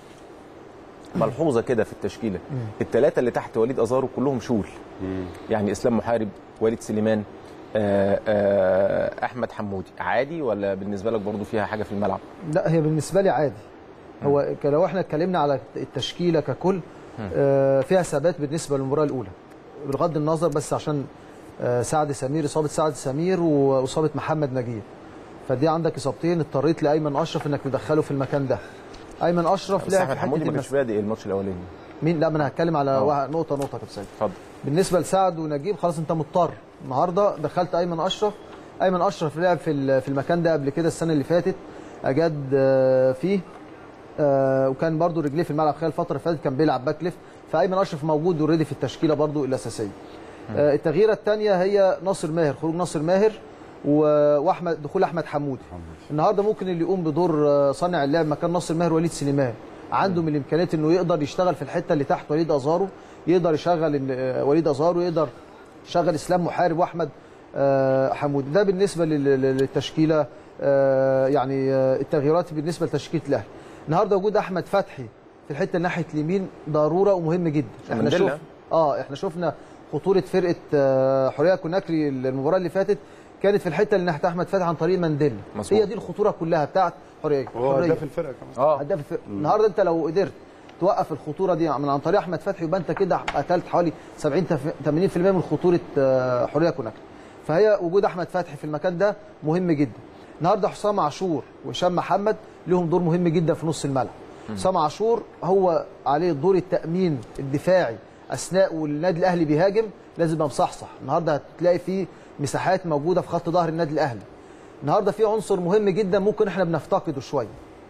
ملحوظه كده في التشكيله الثلاثه اللي تحت وليد ازارو كلهم شول يعني اسلام محارب وليد سليمان آه، آه، احمد حمودي عادي ولا بالنسبه لك برضو فيها حاجه في الملعب
لا هي بالنسبه لي عادي هو ك- لو احنا اتكلمنا على التشكيله ككل آه، فيها ثبات بالنسبه للمباراه الاولى بغض النظر بس عشان آه، سعد سمير اصابه سعد سمير واصابه محمد نجيب فدي عندك اصابتين اضطريت لايمن اشرف انك تدخله في المكان ده ايمن اشرف
بس
لعب
احمد
في
حمودي
حته
ما كانش
المس...
بادئ الماتش الاولاني
مين لا ما انا هتكلم على
آه.
واحد- نقطه نقطه يا كابتن سيد
اتفضل
بالنسبه لسعد ونجيب خلاص انت مضطر النهارده دخلت ايمن اشرف ايمن اشرف لعب في ال- في المكان ده قبل كده السنه اللي فاتت اجاد آه، فيه آه، وكان برضو رجليه في الملعب خلال الفتره اللي فاتت كان بيلعب باك ليفت فايمن اشرف موجود اوريدي في التشكيله برضو الاساسيه آه، التغييره الثانيه هي ناصر ماهر خروج ناصر ماهر و- واحمد دخول احمد حمودي النهارده ممكن اللي يقوم بدور آه، صانع اللعب مكان ناصر ماهر وليد سليمان عنده من الامكانيات انه يقدر يشتغل في الحته اللي تحت وليد ازارو يقدر يشغل ال- آه، وليد ازارو يقدر يشغل اسلام محارب واحمد آه، حمودي ده بالنسبه لل- لل- للتشكيله آه، يعني آه، التغييرات بالنسبه لتشكيله الاهلي النهارده وجود احمد فتحي في الحته ناحيه اليمين ضروره ومهم جدا احنا
مندلة.
شوف اه احنا شفنا خطوره فرقه آه، حوريه كوناكري المباراه اللي فاتت كانت في الحته اللي ناحيه احمد فتحي عن طريق مندل
مظبوط.
هي دي الخطوره كلها بتاعت حوريه
وهو
حرية.
ده في الفرقه كمان
اه
هداف الفرقه النهارده انت لو قدرت توقف الخطوره دي من عن طريق احمد فتحي يبقى انت كده قتلت حوالي 70 تف- 80% من خطوره آه، حريه كوناكري فهي وجود احمد فتحي في المكان ده مهم جدا النهارده حسام عاشور وهشام محمد لهم دور مهم جدا في نص الملعب حسام عاشور هو عليه دور التامين الدفاعي اثناء والنادي الاهلي بيهاجم لازم يبقى مصحصح النهارده هتلاقي فيه مساحات موجوده في خط ظهر النادي الاهلي النهارده في عنصر مهم جدا ممكن احنا بنفتقده شويه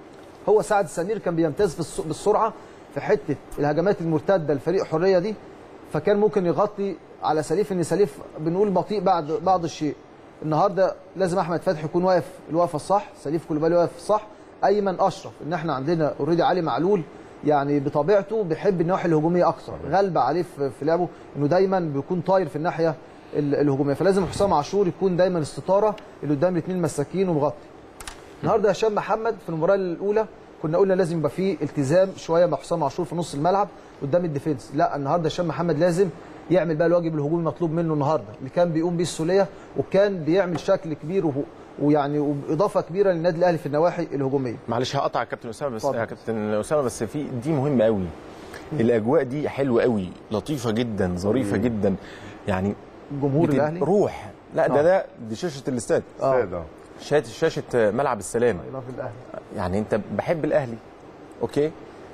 هو سعد سمير كان بيمتاز في الس- بالسرعه في حته الهجمات المرتده لفريق حريه دي فكان ممكن يغطي على سليف ان سليف بنقول بطيء بعد بعض الشيء النهارده لازم احمد فتحي يكون واقف الوقفه الصح سليف كوليبالي واقف الصح ايمن اشرف ان احنا عندنا اوريدي علي معلول يعني بطبيعته بيحب النواحي الهجوميه اكثر غالبه عليه في في لعبه انه دايما بيكون طاير في الناحيه ال- الهجوميه فلازم حسام عاشور يكون دايما استطاره اللي قدام الاثنين مساكين ومغطي النهارده هشام محمد في المباراه الاولى كنا قلنا لازم يبقى فيه التزام شويه مع حسام عاشور في نص الملعب قدام الديفنس لا النهارده هشام محمد لازم يعمل بقى الواجب الهجومي المطلوب منه النهارده اللي كان بيقوم بيه السوليه وكان بيعمل شكل كبير وهو- ويعني واضافه كبيره للنادي الاهلي في النواحي الهجوميه
معلش هقطع يا كابتن اسامه بس
اتفضل.
يا كابتن اسامه بس في دي مهمه قوي الاجواء دي حلوه قوي لطيفه جدا ظريفه جدا يعني
جمهور
بت-
الاهلي
روح لا ده
آه.
ده دي شاشه الاستاد
استاذ اه
شاشه شاشه ملعب السلام
إضافة الاهلي
يعني انت بحب الاهلي اوكي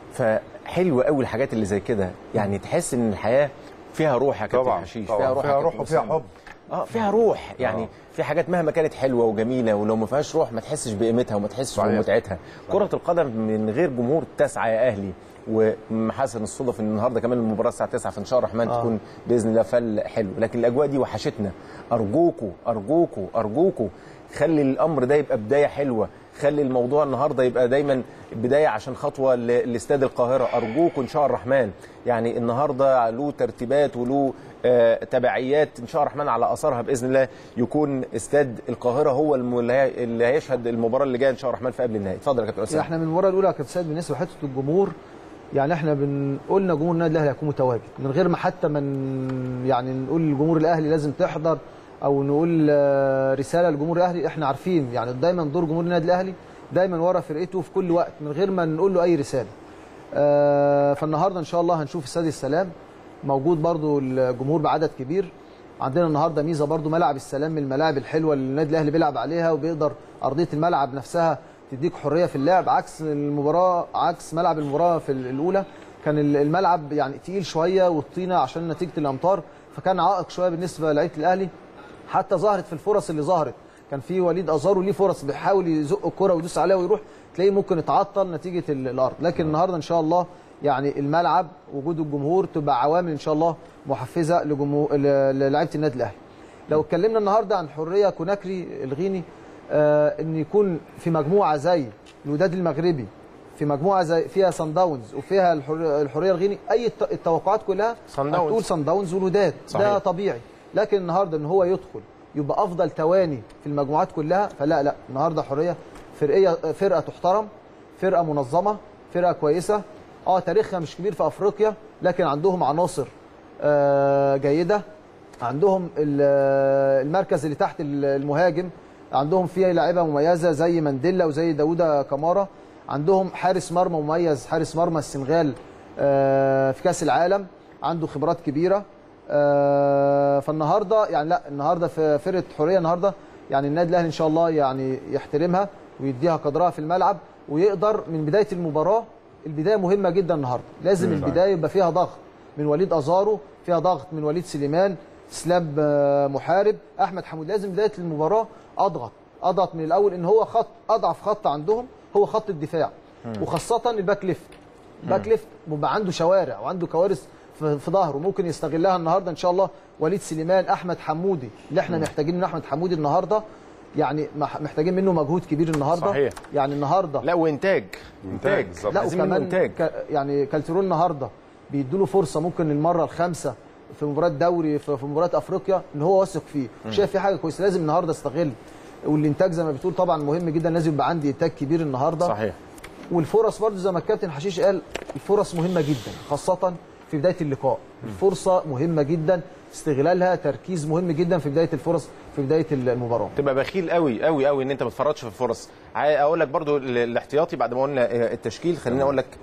فحلوه قوي الحاجات اللي زي كده يعني تحس ان الحياه فيها روح يا كابتن
طبعا
حشيش
طبعا
فيها روح يا
فيها روح
كابتن
وفيها
أسامة.
حب
اه فيها روح يعني
آه.
في حاجات مهما كانت حلوه وجميله ولو ما فيهاش روح ما تحسش بقيمتها وما تحسش
صحيح.
بمتعتها كره القدم من غير جمهور تسعى يا اهلي ومحاسن الصدف ان النهارده كمان المباراه الساعه 9 فان شاء الله الرحمن
آه.
تكون باذن الله فل حلو لكن الاجواء دي وحشتنا ارجوكوا ارجوكوا ارجوكوا خلي الامر ده يبقى بدايه حلوه خلي الموضوع النهارده يبقى دايما بدايه عشان خطوه ل- لاستاد القاهره ارجوكوا ان شاء الرحمن يعني النهارده له ترتيبات وله آه، تبعيات ان شاء الرحمن على اثرها باذن الله يكون استاد القاهره هو الم- اللي هي- اللي هيشهد المباراه اللي جايه ان شاء الرحمن في قبل النهائي اتفضل يا كابتن اسامه
احنا من المباراه الاولى يا كابتن سيد بالنسبه لحته الجمهور يعني احنا بن قلنا جمهور النادي الاهلي هيكون متواجد من غير ما حتى من يعني نقول لجمهور الاهلي لازم تحضر او نقول آه، رساله لجمهور الاهلي احنا عارفين يعني دايما دور جمهور النادي الاهلي دايما ورا فرقته في كل وقت من غير ما نقول له اي رساله آه، فالنهارده ان شاء الله هنشوف استاد السلام موجود برضو الجمهور بعدد كبير عندنا النهارده ميزه برضو ملعب السلام من الملاعب الحلوه اللي النادي الاهلي بيلعب عليها وبيقدر ارضيه الملعب نفسها تديك حريه في اللعب عكس المباراه عكس ملعب المباراه في الاولى كان ال- الملعب يعني تقيل شويه والطينه عشان نتيجه الامطار فكان عائق شويه بالنسبه للعيبه الاهلي حتى ظهرت في الفرص اللي ظهرت كان في وليد ازارو ليه فرص بيحاول يزق الكره ويدوس عليها ويروح تلاقيه ممكن يتعطل نتيجه ال- الارض لكن النهارده ان شاء الله يعني الملعب وجود الجمهور تبقى عوامل ان شاء الله محفزه لجمهور ل- للاعيبه النادي الاهلي لو اتكلمنا النهارده عن حريه كوناكري الغيني آه ان يكون في مجموعه زي الوداد المغربي في مجموعه زي فيها سان داونز وفيها الحر- الحريه الغيني اي الت- التوقعات كلها
صن داونز.
هتقول سان داونز والوداد
صحيح.
ده طبيعي لكن النهارده ان هو يدخل يبقى افضل تواني في المجموعات كلها فلا لا النهارده حريه فرقيه فرقه تحترم فرقه منظمه فرقه كويسه اه تاريخها مش كبير في افريقيا لكن عندهم عناصر آه جيده عندهم ال- آه، المركز اللي تحت ال- المهاجم عندهم فيه لاعيبه مميزه زي مانديلا وزي داوودة كمارا عندهم حارس مرمى مميز حارس مرمى السنغال آه، في كاس العالم عنده خبرات كبيره آه، فالنهارده يعني لا النهارده في فرقه حريه النهارده يعني النادي الاهلي ان شاء الله يعني يحترمها ويديها قدرها في الملعب ويقدر من بدايه المباراه البدايه مهمه جدا النهارده لازم البدايه يبقى فيها ضغط من وليد ازارو فيها ضغط من وليد سليمان اسلام آه، محارب احمد حمود لازم بدايه المباراه اضغط اضغط من الاول ان هو خط اضعف خط عندهم هو خط الدفاع وخاصه الباك ليفت باك ليفت بيبقى عنده شوارع وعنده كوارث في في ظهره ممكن يستغلها النهارده ان شاء الله وليد سليمان احمد حمودي اللي احنا محتاجين من احمد حمودي النهارده يعني مح- محتاجين منه مجهود كبير النهارده
صحيح.
يعني النهارده
لا وانتاج
إنتاج بالظبط.
لا
عايزين منه
وكمان
انتاج
ك... يعني كالترون النهارده بيدوا له فرصه ممكن المره الخامسه في مباراه دوري في, في مباراه افريقيا ان هو واثق فيه شايف في حاجه كويسه لازم النهارده استغل والانتاج زي ما بتقول طبعا مهم جدا لازم يبقى عندي انتاج كبير النهارده
صحيح
والفرص برضه زي ما الكابتن حشيش قال الفرص مهمه جدا خاصه في بدايه اللقاء الفرصه مهمه جدا استغلالها تركيز مهم جدا في بدايه الفرص في بدايه المباراه
تبقى بخيل قوي قوي قوي ان انت ما تفرطش في الفرص عاي- اقول لك برضو ال- الاحتياطي بعد ما قلنا آه، التشكيل خليني اقول لك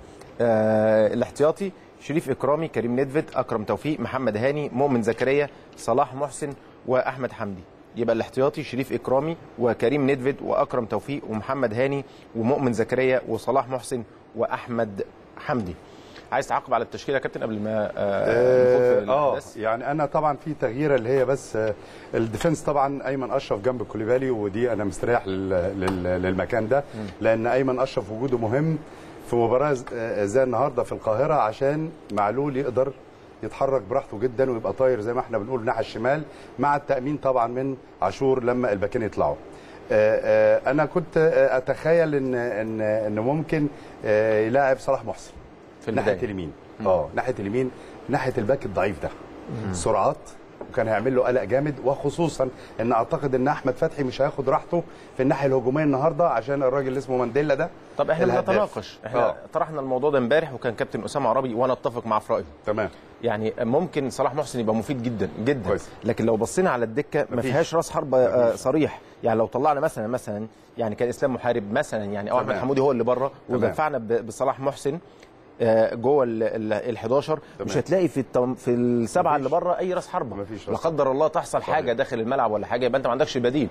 آه، الاحتياطي شريف اكرامي كريم ندفد اكرم توفيق محمد هاني مؤمن زكريا صلاح محسن واحمد حمدي يبقى الاحتياطي شريف اكرامي وكريم ندفد واكرم توفيق ومحمد هاني ومؤمن زكريا وصلاح محسن واحمد حمدي عايز تعقب على التشكيله يا كابتن قبل ما آه، نخوض في
اه آه،
الأحداث؟
يعني انا طبعا في تغييره اللي هي بس آه، الديفنس طبعا ايمن اشرف جنب كوليبالي ودي انا مستريح لل- لل- للمكان ده لان ايمن اشرف وجوده مهم في مباراه ز- آه، زي النهارده في القاهره عشان معلول يقدر يتحرك براحته جدا ويبقى طاير زي ما احنا بنقول الناحيه الشمال مع التامين طبعا من عاشور لما الباكين يطلعوا آه، آه، انا كنت آه، اتخيل ان ان ان ممكن آه، يلاعب صلاح محسن
في
ناحيه
البدايه
اليمين اه ناحيه اليمين ناحيه الباك الضعيف ده سرعات وكان هيعمل له قلق جامد وخصوصا ان اعتقد ان احمد فتحي مش هياخد راحته في الناحيه الهجوميه النهارده عشان الراجل اللي اسمه مانديلا ده
طب احنا
الهداف.
بنتناقش احنا
آه.
طرحنا الموضوع ده امبارح وكان كابتن اسامه عربي وانا اتفق معاه في رايه
تمام
يعني ممكن صلاح محسن يبقى مفيد جدا جدا
كويس.
لكن لو بصينا على الدكه ما
مفيش.
فيهاش راس حربه آه، صريح يعني لو طلعنا مثلا مثلا يعني كان اسلام محارب مثلا يعني او احمد
تمام.
حمودي هو اللي بره
تمام.
ودفعنا ب- بصلاح محسن آه، جوه ال 11 مش هتلاقي في التم في السبعه اللي بره اي راس حربه
مفيش
لا
راس
قدر الله تحصل
صحيح.
حاجه داخل الملعب ولا حاجه يبقى انت ما عندكش بديل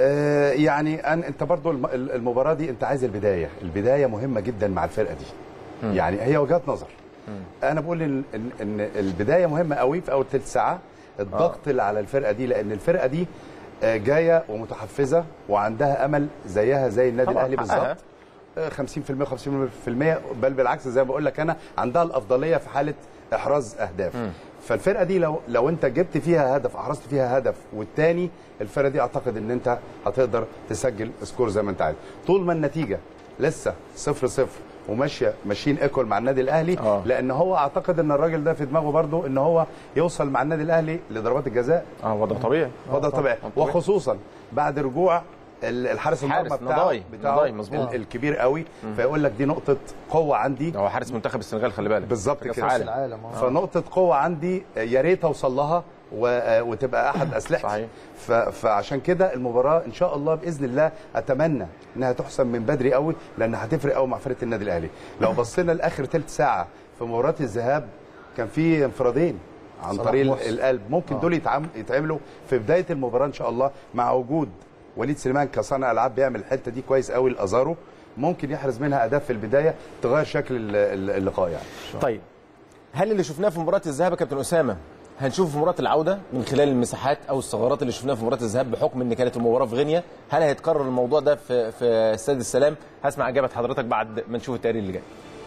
آه يعني أن انت برضو الم- المباراه دي انت عايز البدايه البدايه مهمه جدا مع الفرقه دي يعني هي وجهات نظر انا بقول ان ان إن البدايه مهمه قوي في اول ثلث ساعه الضغط اللي على الفرقه دي لان الفرقه دي آه، جايه ومتحفزه وعندها امل زيها زي النادي
طبعاً،
الاهلي
حقها.
بالظبط آه، 50% 50% بل بالعكس زي ما بقول لك انا عندها الافضليه في حاله احراز اهداف فالفرقه دي لو لو انت جبت فيها هدف احرزت فيها هدف والتاني الفرقه دي اعتقد ان انت هتقدر تسجل سكور زي ما انت عايز طول ما النتيجه لسه 0 0 وماشيه ماشيين ايكول مع النادي الاهلي
آه.
لان هو اعتقد ان الراجل ده في دماغه برضه ان هو يوصل مع النادي الاهلي لضربات الجزاء
اه وضع طبيعي
وضع طبيعي
طبيعي.
وخصوصا بعد رجوع ال- الحارس المرمى
حارس
بتاعه
نضاي،
بتاعه
نضاي، مظبوط.
ال- الكبير قوي فيقول لك دي نقطه قوه عندي
هو حارس منتخب السنغال خلي بالك
بالظبط
كأس
كده.
عالم.
العالم آه.
فنقطه قوه عندي يا ريت اوصل لها و- وتبقى احد اسلحتي
صحيح.
ف- فعشان كده المباراه ان شاء الله باذن الله اتمنى انها تحسم من بدري قوي لان هتفرق قوي مع فرقه النادي الاهلي لو بصينا لاخر ثلث ساعه في مباراه الذهاب كان في انفرادين عن
صلاح
طريق
محسن.
القلب ممكن دول يتعم- يتعملوا في بدايه المباراه ان شاء الله مع وجود وليد سليمان كصانع العاب بيعمل الحته دي كويس قوي لازارو ممكن يحرز منها اهداف في البدايه تغير شكل ال- ال- اللقاء يعني
طيب هل اللي شفناه في مباراه الذهاب يا كابتن اسامه هنشوفه في مباراه العوده من خلال المساحات او الثغرات اللي شفناها في مباراه الذهاب بحكم ان كانت المباراه في غينيا هل هيتكرر الموضوع ده في في استاد السلام هسمع اجابه حضرتك بعد ما نشوف التقرير اللي جاي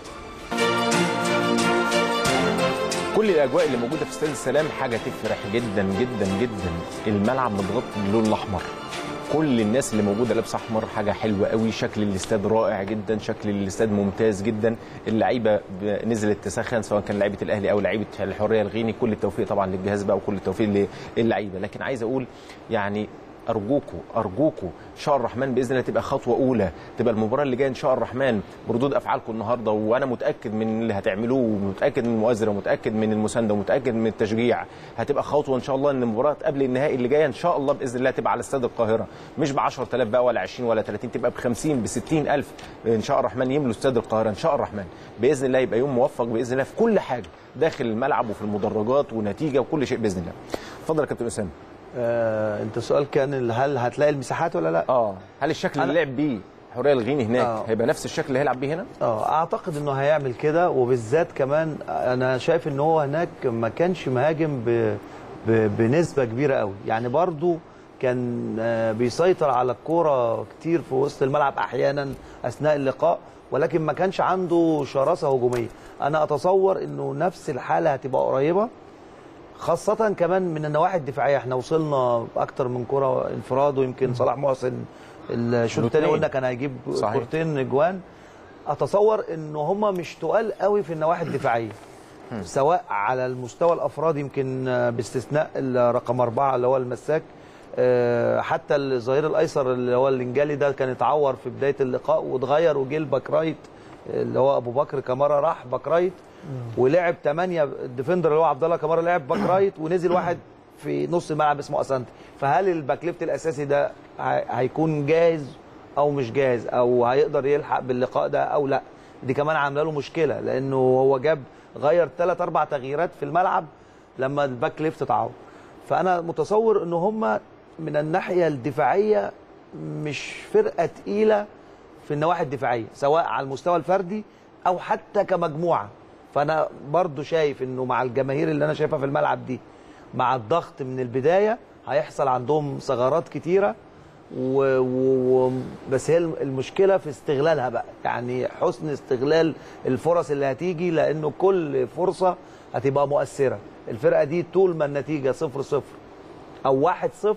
كل الاجواء اللي موجوده في استاد السلام حاجه تفرح جدا جدا جدا الملعب متغطي باللون الاحمر كل الناس اللي موجوده لابسه احمر حاجه حلوه قوي شكل الاستاد رائع جدا شكل الاستاد ممتاز جدا اللعيبه ب- نزلت تسخن سواء كان لعيبه الاهلي او لعيبه الحريه الغيني كل التوفيق طبعا للجهاز بقى وكل التوفيق للعيبه لكن عايز اقول يعني ارجوكوا ارجوكوا ان شاء الرحمن باذن الله تبقى خطوه اولى تبقى المباراه اللي جايه ان شاء الرحمن بردود افعالكم النهارده وانا متاكد من اللي هتعملوه ومتاكد من المؤازره ومتاكد من المسانده ومتاكد من التشجيع هتبقى خطوه ان شاء الله ان المباراه قبل النهائي اللي جايه ان شاء الله باذن الله تبقى على استاد القاهره مش ب 10000 بقى ولا 20 ولا 30 تبقى ب 50 ب 60000 ان شاء الرحمن يملوا استاد القاهره ان شاء الرحمن باذن الله يبقى يوم موفق باذن الله في كل حاجه داخل الملعب وفي المدرجات ونتيجه وكل شيء باذن الله اتفضل يا كابتن اسامه
آه انت السؤال كان ال- هل هتلاقي المساحات ولا لا؟
اه هل الشكل اللي
أنا-
لعب بيه حوريه الغيني هناك
آه.
هيبقى نفس الشكل اللي هيلعب بيه هنا
اه اعتقد انه هيعمل كده وبالذات كمان انا شايف ان هو هناك ما كانش مهاجم ب... ب... بنسبه كبيره قوي يعني برضو كان آه، بيسيطر على الكوره كتير في وسط الملعب احيانا اثناء اللقاء ولكن ما كانش عنده شراسه هجوميه انا اتصور انه نفس الحاله هتبقى قريبه خاصة كمان من النواحي الدفاعية احنا وصلنا أكتر من كرة انفراد ويمكن صلاح محسن الشوط الثاني
الاتنين.
قلنا كان هيجيب
صحيح.
كورتين اجوان اتصور ان هم مش تقال قوي في النواحي الدفاعيه سواء على المستوى الافراد يمكن آه، باستثناء رقم أربعة اللي هو المساك آه، حتى الظهير الايسر اللي هو الانجالي ده كان اتعور في بدايه اللقاء واتغير وجه الباك رايت اللي هو ابو بكر كمارا راح باك رايت ولعب 8 الديفندر اللي هو عبد الله كمارا لعب باك رايت ونزل واحد في نص الملعب اسمه اسانتي فهل الباك ليفت الاساسي ده هي- هيكون جاهز او مش جاهز او هيقدر يلحق باللقاء ده او لا دي كمان عامله له مشكله لانه هو جاب غير ثلاث اربع تغييرات في الملعب لما الباك ليفت اتعور فانا متصور ان هم من الناحيه الدفاعيه مش فرقه تقيله في النواحي الدفاعيه سواء على المستوى الفردي او حتى كمجموعه فانا برضو شايف انه مع الجماهير اللي انا شايفها في الملعب دي مع الضغط من البدايه هيحصل عندهم ثغرات كتيره و... و... و... بس هي المشكله في استغلالها بقى يعني حسن استغلال الفرص اللي هتيجي لانه كل فرصه هتبقى مؤثره الفرقه دي طول ما النتيجه صفر صفر او واحد صفر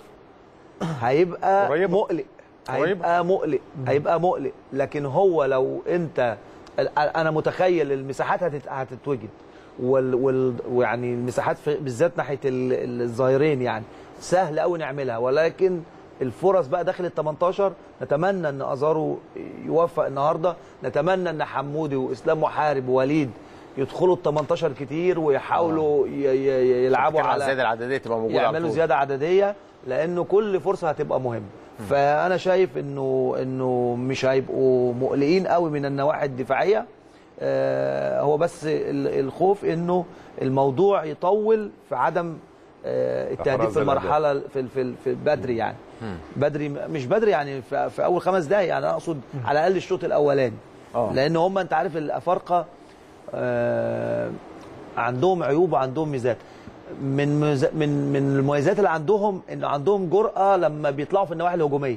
هيبقى
قريبة.
مقلق
قريبة.
هيبقى مقلق هيبقى مقلق لكن هو لو انت انا متخيل المساحات هتت... هتتوجد وال... وال... ويعني المساحات في... بالذات ناحيه ال- الظاهرين يعني سهل قوي نعملها ولكن الفرص بقى داخل ال 18 نتمنى ان ازارو يوفق النهارده نتمنى ان حمودي واسلام محارب ووليد يدخلوا ال 18 كتير ويحاولوا ي... ي... يلعبوا
بتتكلم على
على
الزياده العدديه تبقى موجوده على
يعملوا
طول.
زياده عدديه لانه كل فرصه هتبقى مهمه فانا شايف انه انه مش هيبقوا مقلقين قوي من النواحي الدفاعيه آه، هو بس ال- الخوف انه الموضوع يطول في عدم آه، التهديف
إحراز
في المرحله في في في بدري يعني بدري مش بدري يعني في, في اول خمس دقائق يعني اقصد على الاقل الشوط الاولاني
آه.
لان هم انت عارف الافارقه آه، عندهم عيوب وعندهم ميزات من مز... من من المميزات اللي عندهم انه عندهم جرأه لما بيطلعوا في النواحي الهجوميه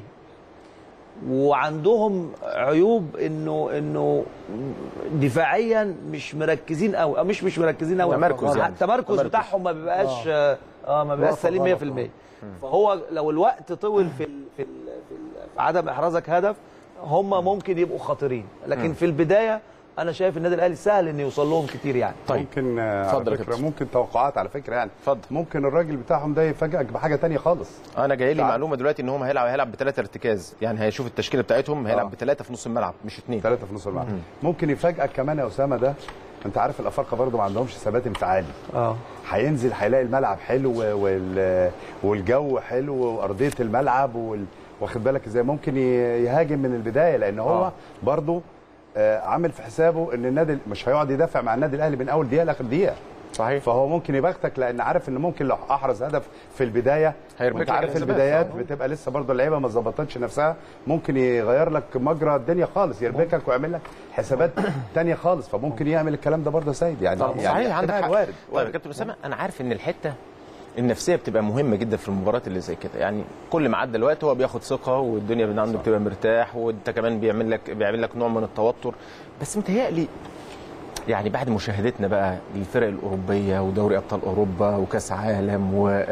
وعندهم عيوب انه انه دفاعيا مش مركزين قوي او مش مش مركزين قوي
تمركز يعني.
التمركز
تمركز.
بتاعهم ما بيبقاش اه, آه ما بيبقاش
واقفة
سليم
غلط.
100% فهو لو الوقت طول في ال في ال في, ال في عدم احرازك هدف هم ممكن يبقوا خطيرين لكن في البدايه انا شايف النادي الاهلي سهل انه يوصل لهم كتير يعني
طيب.
ممكن آه،
اتفضل يا
على فكره
كابتن.
ممكن توقعات على فكره يعني
اتفضل.
ممكن الراجل بتاعهم ده يفاجئك بحاجه تانية خالص
انا جاي لي
تعال.
معلومه دلوقتي ان هم هيلعب هيلعب بثلاثه ارتكاز يعني هيشوف التشكيله بتاعتهم هيلعب
آه.
بثلاثه في نص الملعب مش اثنين
ثلاثه في نص الملعب ممكن يفاجئك كمان يا اسامه ده انت عارف الافارقه برضو ما عندهمش ثبات انفعالي
اه
هينزل هيلاقي الملعب حلو وال... والجو حلو وارضيه الملعب وال... واخد بالك ازاي ممكن ي- يهاجم من البدايه لان هو
آه.
برضو آه، عامل في حسابه ان النادي مش هيقعد يدافع مع النادي الاهلي من اول دقيقه لاخر دقيقه
صحيح.
فهو ممكن يبختك لان عارف ان ممكن لو احرز هدف في البدايه
هيربك
وانت
لك
عارف
الحسابات.
البدايات
آه.
بتبقى لسه برضه اللعيبه ما ظبطتش نفسها ممكن يغير لك مجرى الدنيا خالص يربكك ويعمل لك حسابات تانية خالص فممكن يعمل الكلام ده برضه سيد يعني
طب
يعني
صحيح عندك
احتمال
حق
وارد
طيب يا
وارد.
كابتن اسامه انا عارف ان الحته النفسيه بتبقى مهمه جدا في المباريات اللي زي كده يعني كل ما عدى الوقت هو بياخد ثقه والدنيا من عنده بتبقى مرتاح وانت كمان بيعمل لك بيعمل لك نوع من التوتر بس متهيألي يعني بعد مشاهدتنا بقى للفرق الاوروبيه ودوري ابطال اوروبا وكاس عالم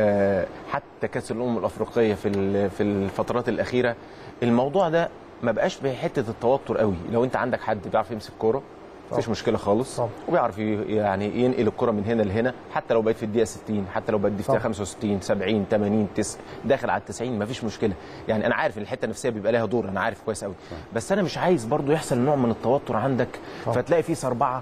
وحتى كاس الامم الافريقيه في ال- في الفترات الاخيره الموضوع ده ما بقاش بحته التوتر قوي لو انت عندك حد بيعرف يمسك كوره مفيش مشكله خالص
طبعا.
وبيعرف ي- يعني ينقل الكره من هنا لهنا حتى لو بقيت في الدقيقه 60 حتى لو بقيت في الدقيقه
طبعا.
65 70 80 9 داخل على ال 90 مفيش مشكله يعني انا عارف ان الحته النفسيه بيبقى لها دور انا عارف كويس قوي بس انا مش عايز برضو يحصل نوع من التوتر عندك فتلاقي في صربعه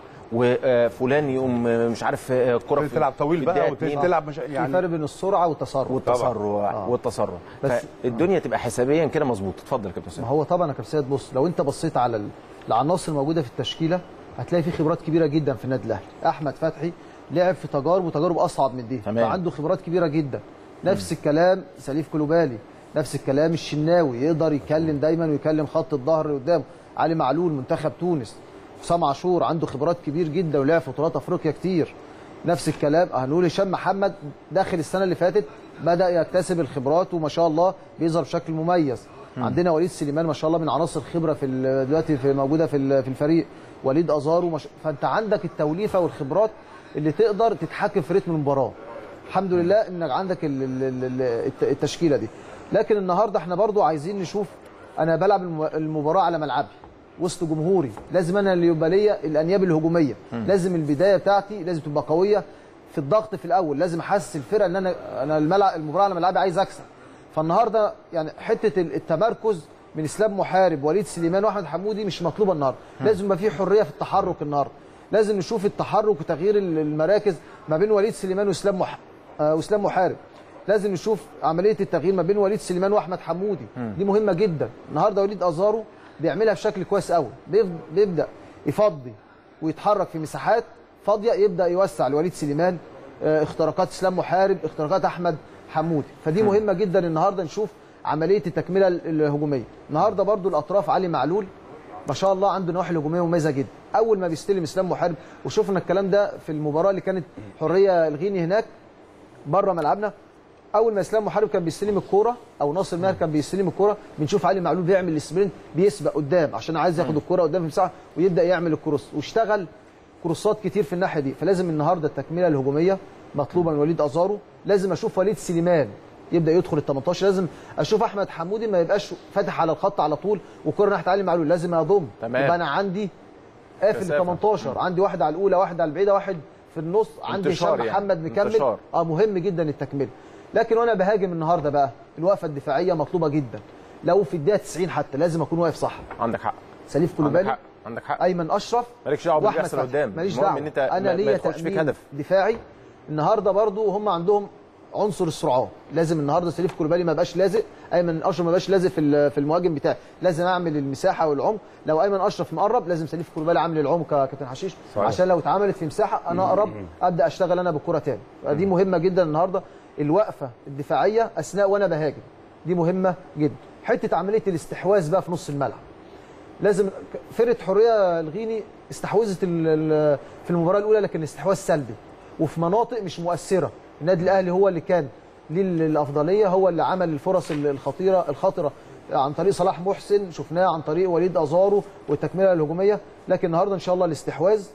وفلان يقوم آه، مش عارف آه، الكره في-
تلعب طويل
في
بقى
الدقيقة اتنين.
وتلعب مش
في فرق
يعني
بين السرعه والتسرع
والتسرع والتسرع
بس-
فالدنيا تبقى حسابيا كده مظبوط اتفضل يا كابتن
ما
اسامه
هو طبعا يا كابتن سيد بص لو انت بصيت على ال- العناصر الموجوده في التشكيله هتلاقي في خبرات كبيره جدا في النادي الاهلي احمد فتحي لعب في تجارب وتجارب اصعب من دي
تمام.
فعنده خبرات كبيره جدا نفس الكلام سليف كلوبالي نفس الكلام الشناوي يقدر يتكلم دايما ويكلم خط الظهر قدامه علي معلول منتخب تونس حسام عاشور عنده خبرات كبير جدا ولعب في بطولات افريقيا كتير نفس الكلام هنقول هشام محمد داخل السنه اللي فاتت بدا يكتسب الخبرات وما شاء الله بيظهر بشكل مميز عندنا وليد سليمان ما شاء الله من عناصر خبره في ال- دلوقتي في موجوده في ال- في الفريق وليد ازارو ما شاء- فانت عندك التوليفه والخبرات اللي تقدر تتحكم في رتم المباراه الحمد لله انك عندك ال- ال- ال- الت- التشكيله دي لكن النهارده احنا برضو عايزين نشوف انا بلعب الم- المباراه على ملعبي وسط جمهوري لازم انا اللي يبقى ليا الانياب الهجوميه لازم البدايه بتاعتي لازم تبقى قويه في الضغط في الاول لازم احسس الفرقه ان انا انا الملعب المباراه على ملعبي عايز اكسب فالنهارده يعني حته ال- التمركز من اسلام محارب وليد سليمان واحمد حمودي مش مطلوبه النهارده لازم يبقى في حريه في التحرك النهارده لازم نشوف التحرك وتغيير ال- المراكز ما بين وليد سليمان واسلام مح... آه واسلام محارب لازم نشوف عمليه التغيير ما بين وليد سليمان واحمد حمودي دي مهمه جدا النهارده وليد ازارو بيعملها بشكل كويس قوي بيف- بيبدا يفضي ويتحرك في مساحات فاضيه يبدا يوسع لوليد سليمان آه، اختراقات اسلام محارب اختراقات احمد حمودي فدي مهمه جدا النهارده نشوف عمليه التكمله ال- الهجوميه النهارده برضو الاطراف علي معلول ما شاء الله عنده نواحي هجوميه مميزه جدا اول ما بيستلم اسلام محارب وشفنا الكلام ده في المباراه اللي كانت حريه الغيني هناك بره ملعبنا اول ما اسلام محارب كان بيستلم الكوره او ناصر ماهر كان بيستلم الكوره بنشوف علي معلول بيعمل السبرنت بيسبق قدام عشان عايز ياخد الكوره قدام في المساحه ويبدا يعمل الكروس واشتغل كروسات كتير في الناحيه دي فلازم النهارده التكمله الهجوميه مطلوبه من وليد ازارو لازم اشوف وليد سليمان يبدا يدخل ال 18 لازم اشوف احمد حمودي ما يبقاش فاتح على الخط على طول والكره ناحيه علي معلول لازم اضم
تمام.
يبقى انا عندي قافل ال
كثافة.
18 عندي واحد على الاولى واحد على البعيده واحد في النص عندي
انتشار
هشام
يعني.
محمد مكمل
انتشار.
اه مهم جدا التكمله لكن وانا بهاجم النهارده بقى الوقفه الدفاعيه مطلوبه جدا لو في الدقيقه 90 حتى لازم اكون واقف صح
عندك حق
سليف
عندك
كلوبالي
حق عندك حق
ايمن اشرف
مالكش دعوه باللي
واحمد
بيحصل
فتحي.
قدام
ماليش
المهم
دعوه
ان انت
انا
ما- ما
ليا
يدخلش فيك
تأمين
هدف
دفاعي النهارده برضو هم عندهم عنصر السرعات لازم النهارده سليف كولوبالي ما يبقاش لازق ايمن اشرف ما يبقاش لازق في ال- في المهاجم بتاعي لازم اعمل المساحه والعمق لو ايمن اشرف مقرب لازم سليف كولوبالي عامل العمق يا كابتن حشيش
صحيح.
عشان لو اتعملت في مساحه انا اقرب ابدا اشتغل انا بالكره تاني دي مهمه جدا النهارده الوقفه الدفاعيه اثناء وانا بهاجم دي مهمه جدا حته عمليه الاستحواذ بقى في نص الملعب لازم فرقه حريه الغيني استحوذت ال- ال- في المباراه الاولى لكن استحواذ سلبي وفي مناطق مش مؤثره النادي الاهلي هو اللي كان ليه ال- الافضليه هو اللي عمل الفرص ال- الخطيره الخطره عن طريق صلاح محسن شفناه عن طريق وليد ازارو والتكمله الهجوميه لكن النهارده ان شاء الله الاستحواذ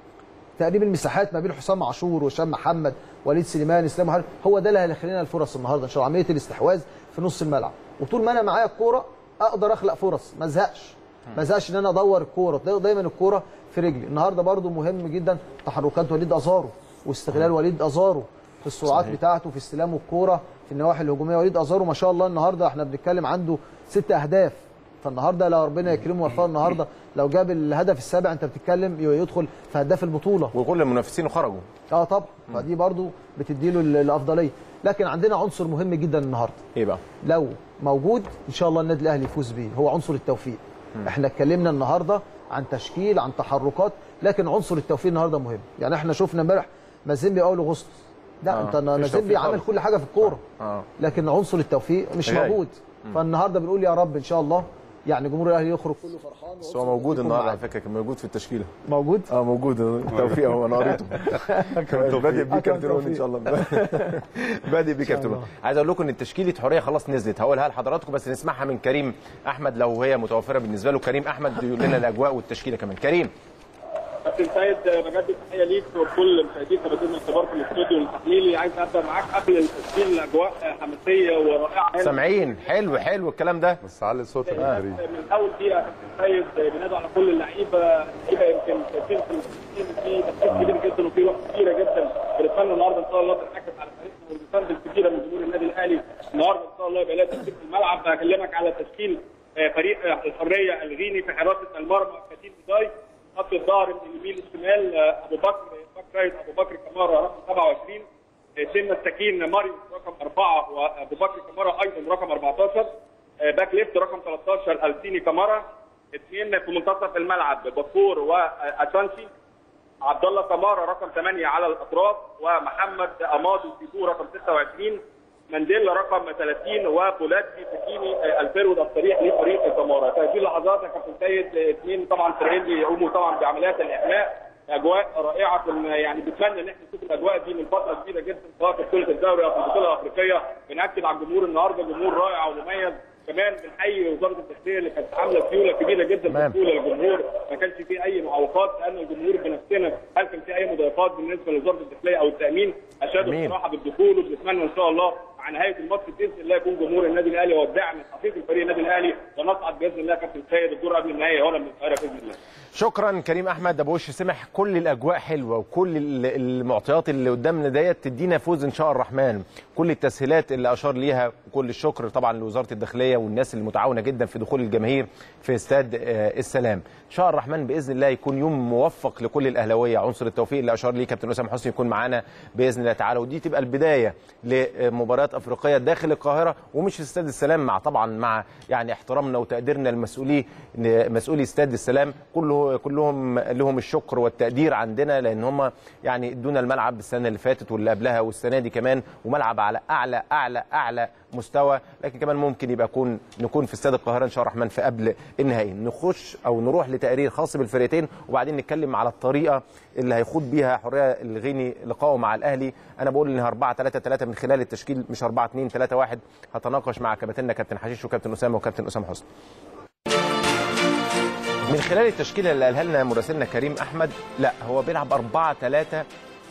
تقريب المساحات ما بين حسام عاشور وهشام محمد وليد سليمان اسلام محمد هو ده اللي هيخلي لنا الفرص النهارده ان شاء الله عمليه الاستحواذ في نص الملعب وطول ما انا معايا الكوره اقدر اخلق فرص ما ازهقش ما ازهقش ان انا ادور الكوره تلاقي دايما الكوره في رجلي النهارده برده مهم جدا تحركات وليد ازارو واستغلال وليد ازارو في السرعات
صحيح.
بتاعته في استلامه الكوره في النواحي الهجوميه وليد ازارو ما شاء الله النهارده احنا بنتكلم عنده ست اهداف فالنهارده لو ربنا يكرمه ويوفقه النهارده لو جاب الهدف السابع انت بتتكلم يدخل في هداف البطوله
وكل المنافسين خرجوا
اه طبعا فدي برضو بتديله ال- الافضليه لكن عندنا عنصر مهم جدا النهارده
ايه بقى
لو موجود ان شاء الله النادي الاهلي يفوز بيه هو عنصر التوفيق احنا اتكلمنا النهارده عن تشكيل عن تحركات لكن عنصر التوفيق النهارده مهم يعني احنا شفنا امبارح مازيمبي اول اغسطس لا
آه،
انت
مفيش
مازيمبي
توفيق
عامل
خالص.
كل حاجه في الكوره
اه
لكن عنصر التوفيق مش
غايب.
موجود فالنهارده بنقول يا رب ان شاء الله يعني جمهور الاهلي يخرج كله فرحان
بس هو موجود النهارده على فكره كان موجود في التشكيله
موجود
اه موجود توفيق هو انا قريته بادئ بيه كارترون ان شاء الله بادئ بيه كارترون عايز اقول لكم ان تشكيله حريه خلاص نزلت هقولها لحضراتكم بس نسمعها من كريم احمد لو هي متوفره بالنسبه له كريم احمد يقول لنا الاجواء والتشكيله كمان كريم
كابتن سيد بجدد تحيه ليك وكل مشاهدين تلفزيون الكبار في الاستوديو التحليلي عايز ابدا معاك قبل التسجيل الاجواء حماسيه ورائعه هنا
سامعين حلو حلو الكلام ده
بس علي صوتك يا كريم
من اول دقيقه كابتن سيد بينادوا على كل اللعيبه اللعيبه يمكن شايفين في التسجيل في تركيز كبير جدا وفي روح كبيره جدا بنتمنى النهارده ان شاء الله تنعكس على فريقنا والمسانده الكبيره من جمهور النادي الاهلي النهارده ان شاء الله يبقى لها تركيز في الملعب بكلمك على تشكيل آه، فريق آه، الحريه الغيني في حراسه المرمى كتيب بداي خط الظهر من اليمين للشمال آه، ابو بكر باك رايت ابو بكر كمارا رقم 27 آه، سنة السكين ماريو رقم أربعة وأبو بكر كمارا أيضا رقم 14 آه، باك ليفت رقم 13 السيني كمارا اثنين في منتصف الملعب بكور وأشانشي عبد الله كمارا رقم 8 على الاطراف ومحمد امادو سيدو رقم 26 مانديلا رقم 30 وبولاتي سكيني آه، الفيرود الصريح لفريق كمارا في هذه اللحظات يا كابتن سيد آه، اثنين طبعا فريقين بيقوموا طبعا بعمليات الاحماء اجواء رائعه كنا يعني بنتمنى ان احنا نشوف الاجواء دي من فتره كبيره جدا سواء في بطوله الدوري او في البطوله الافريقيه بناكد على الجمهور النهارده جمهور رائع ومميز كمان بنحيي وزاره التحرير اللي كانت عامله سيوله كبيره جدا في
تمام.
البطوله للجمهور ما كانش في اي معوقات لان الجمهور بنفسنا هل كان في اي مضايقات بالنسبه لوزاره الداخليه او التامين اشادوا
جميل.
بصراحه بالدخول وبنتمنى ان شاء الله مع نهايه الماتش باذن الله يكون جمهور النادي الاهلي هو الداعم الحقيقي لفريق النادي الاهلي ونصعد باذن الله كابتن سيد الدور قبل النهائي هنا من القاهره باذن الله
شكرا كريم احمد ابو وش سمح كل الاجواء حلوه وكل ال- المعطيات اللي قدامنا ديت تدينا فوز ان شاء الرحمن كل التسهيلات اللي اشار ليها وكل الشكر طبعا لوزاره الداخليه والناس اللي متعاونه جدا في دخول الجماهير في استاد آه، السلام ان شاء الرحمن باذن الله يكون يوم موفق لكل الاهلاويه عنصر التوفيق اللي اشار ليه كابتن اسامه حسني يكون معانا باذن الله تعالى ودي تبقى البدايه لمباريات افريقيه داخل القاهره ومش في استاد السلام مع طبعا مع يعني احترامنا وتقديرنا لمسؤولي مسؤولي استاد السلام كله كلهم لهم الشكر والتقدير عندنا لان هم يعني ادونا الملعب السنه اللي فاتت واللي قبلها والسنه دي كمان وملعب على اعلى اعلى اعلى مستوى لكن كمان ممكن يبقى يكون نكون في استاد القاهره ان شاء الله الرحمن في قبل النهائي نخش او نروح لتقرير خاص بالفرقتين وبعدين نتكلم على الطريقه اللي هيخوض بيها حريه الغيني لقائه مع الاهلي انا بقول انها 4 3 3 من خلال التشكيل مش 4 2 3 1 هتناقش مع كباتننا كابتن حشيش وكابتن اسامه وكابتن اسامه حسني من خلال التشكيله اللي قالها لنا مراسلنا كريم احمد لا هو بيلعب 4 3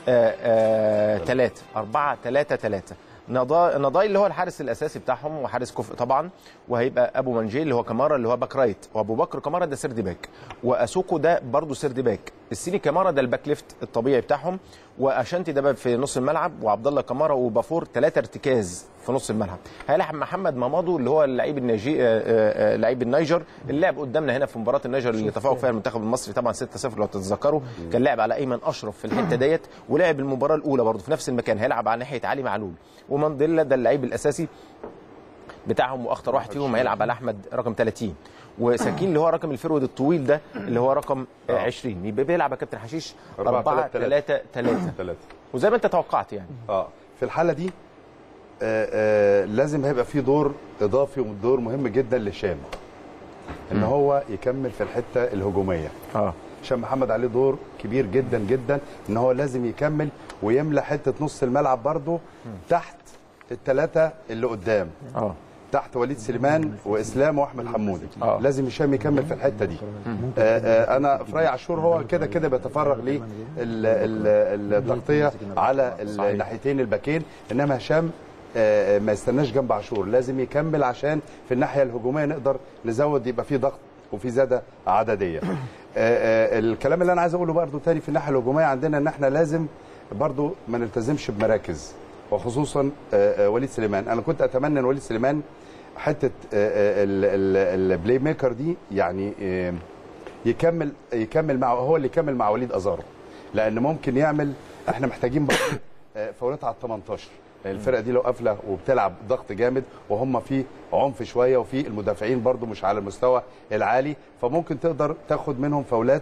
3 4 3 3 نضاي اللي هو الحارس الاساسي بتاعهم وحارس كفء طبعا وهيبقى ابو منجيل اللي هو كمارا اللي هو باك رايت وابو بكر كمارا ده سيرد باك واسوكو ده برضه سيرد باك السيني كمارا ده الباك ليفت الطبيعي بتاعهم واشانتي ده بقى في نص الملعب وعبد الله كمارا وبافور ثلاثه ارتكاز في نص الملعب هيلعب محمد مامادو اللي هو اللعيب النيجي لعيب النيجر اللي لعب قدامنا هنا في مباراه النيجر اللي تفوق فيها المنتخب المصري طبعا 6-0 لو تتذكروا كان لعب على ايمن اشرف في الحته ديت ولعب المباراه الاولى برضه في نفس المكان هيلعب على ناحيه علي معلول ومانديلا ده اللعيب الاساسي بتاعهم واخطر واحد فيهم هيلعب على احمد رقم 30 وسكين اللي هو رقم الفرود الطويل ده اللي هو رقم 20 يبقى بيلعب يا كابتن حشيش 4 3 3
3
وزي ما انت توقعت يعني
اه في الحاله دي آه آه لازم هيبقى في دور اضافي ودور مهم جدا لشام ان هو يكمل في الحته الهجوميه
اه
هشام محمد عليه دور كبير جدا جدا ان هو لازم يكمل ويملى حته نص الملعب برده تحت الثلاثه اللي قدام
اه
تحت وليد سليمان واسلام واحمد حمودي
آه.
لازم هشام يكمل في الحته دي آه آه انا فراي عاشور هو كده كده بيتفرغ للتغطيه على الناحيتين الباكين انما هشام آه ما يستناش جنب عاشور لازم يكمل عشان في الناحيه الهجوميه نقدر نزود يبقى في ضغط وفي زياده عدديه آه آه الكلام اللي انا عايز اقوله برده تاني في الناحيه الهجوميه عندنا ان احنا لازم برده ما نلتزمش بمراكز وخصوصا وليد سليمان انا كنت اتمنى ان وليد سليمان حته البلاي ميكر دي يعني يكمل يكمل مع هو اللي يكمل مع وليد ازارو لان ممكن يعمل احنا محتاجين فاولات على ال 18 لان الفرقه دي لو قافله وبتلعب ضغط جامد وهم في عنف شويه وفي المدافعين برده مش على المستوى العالي فممكن تقدر تاخد منهم فاولات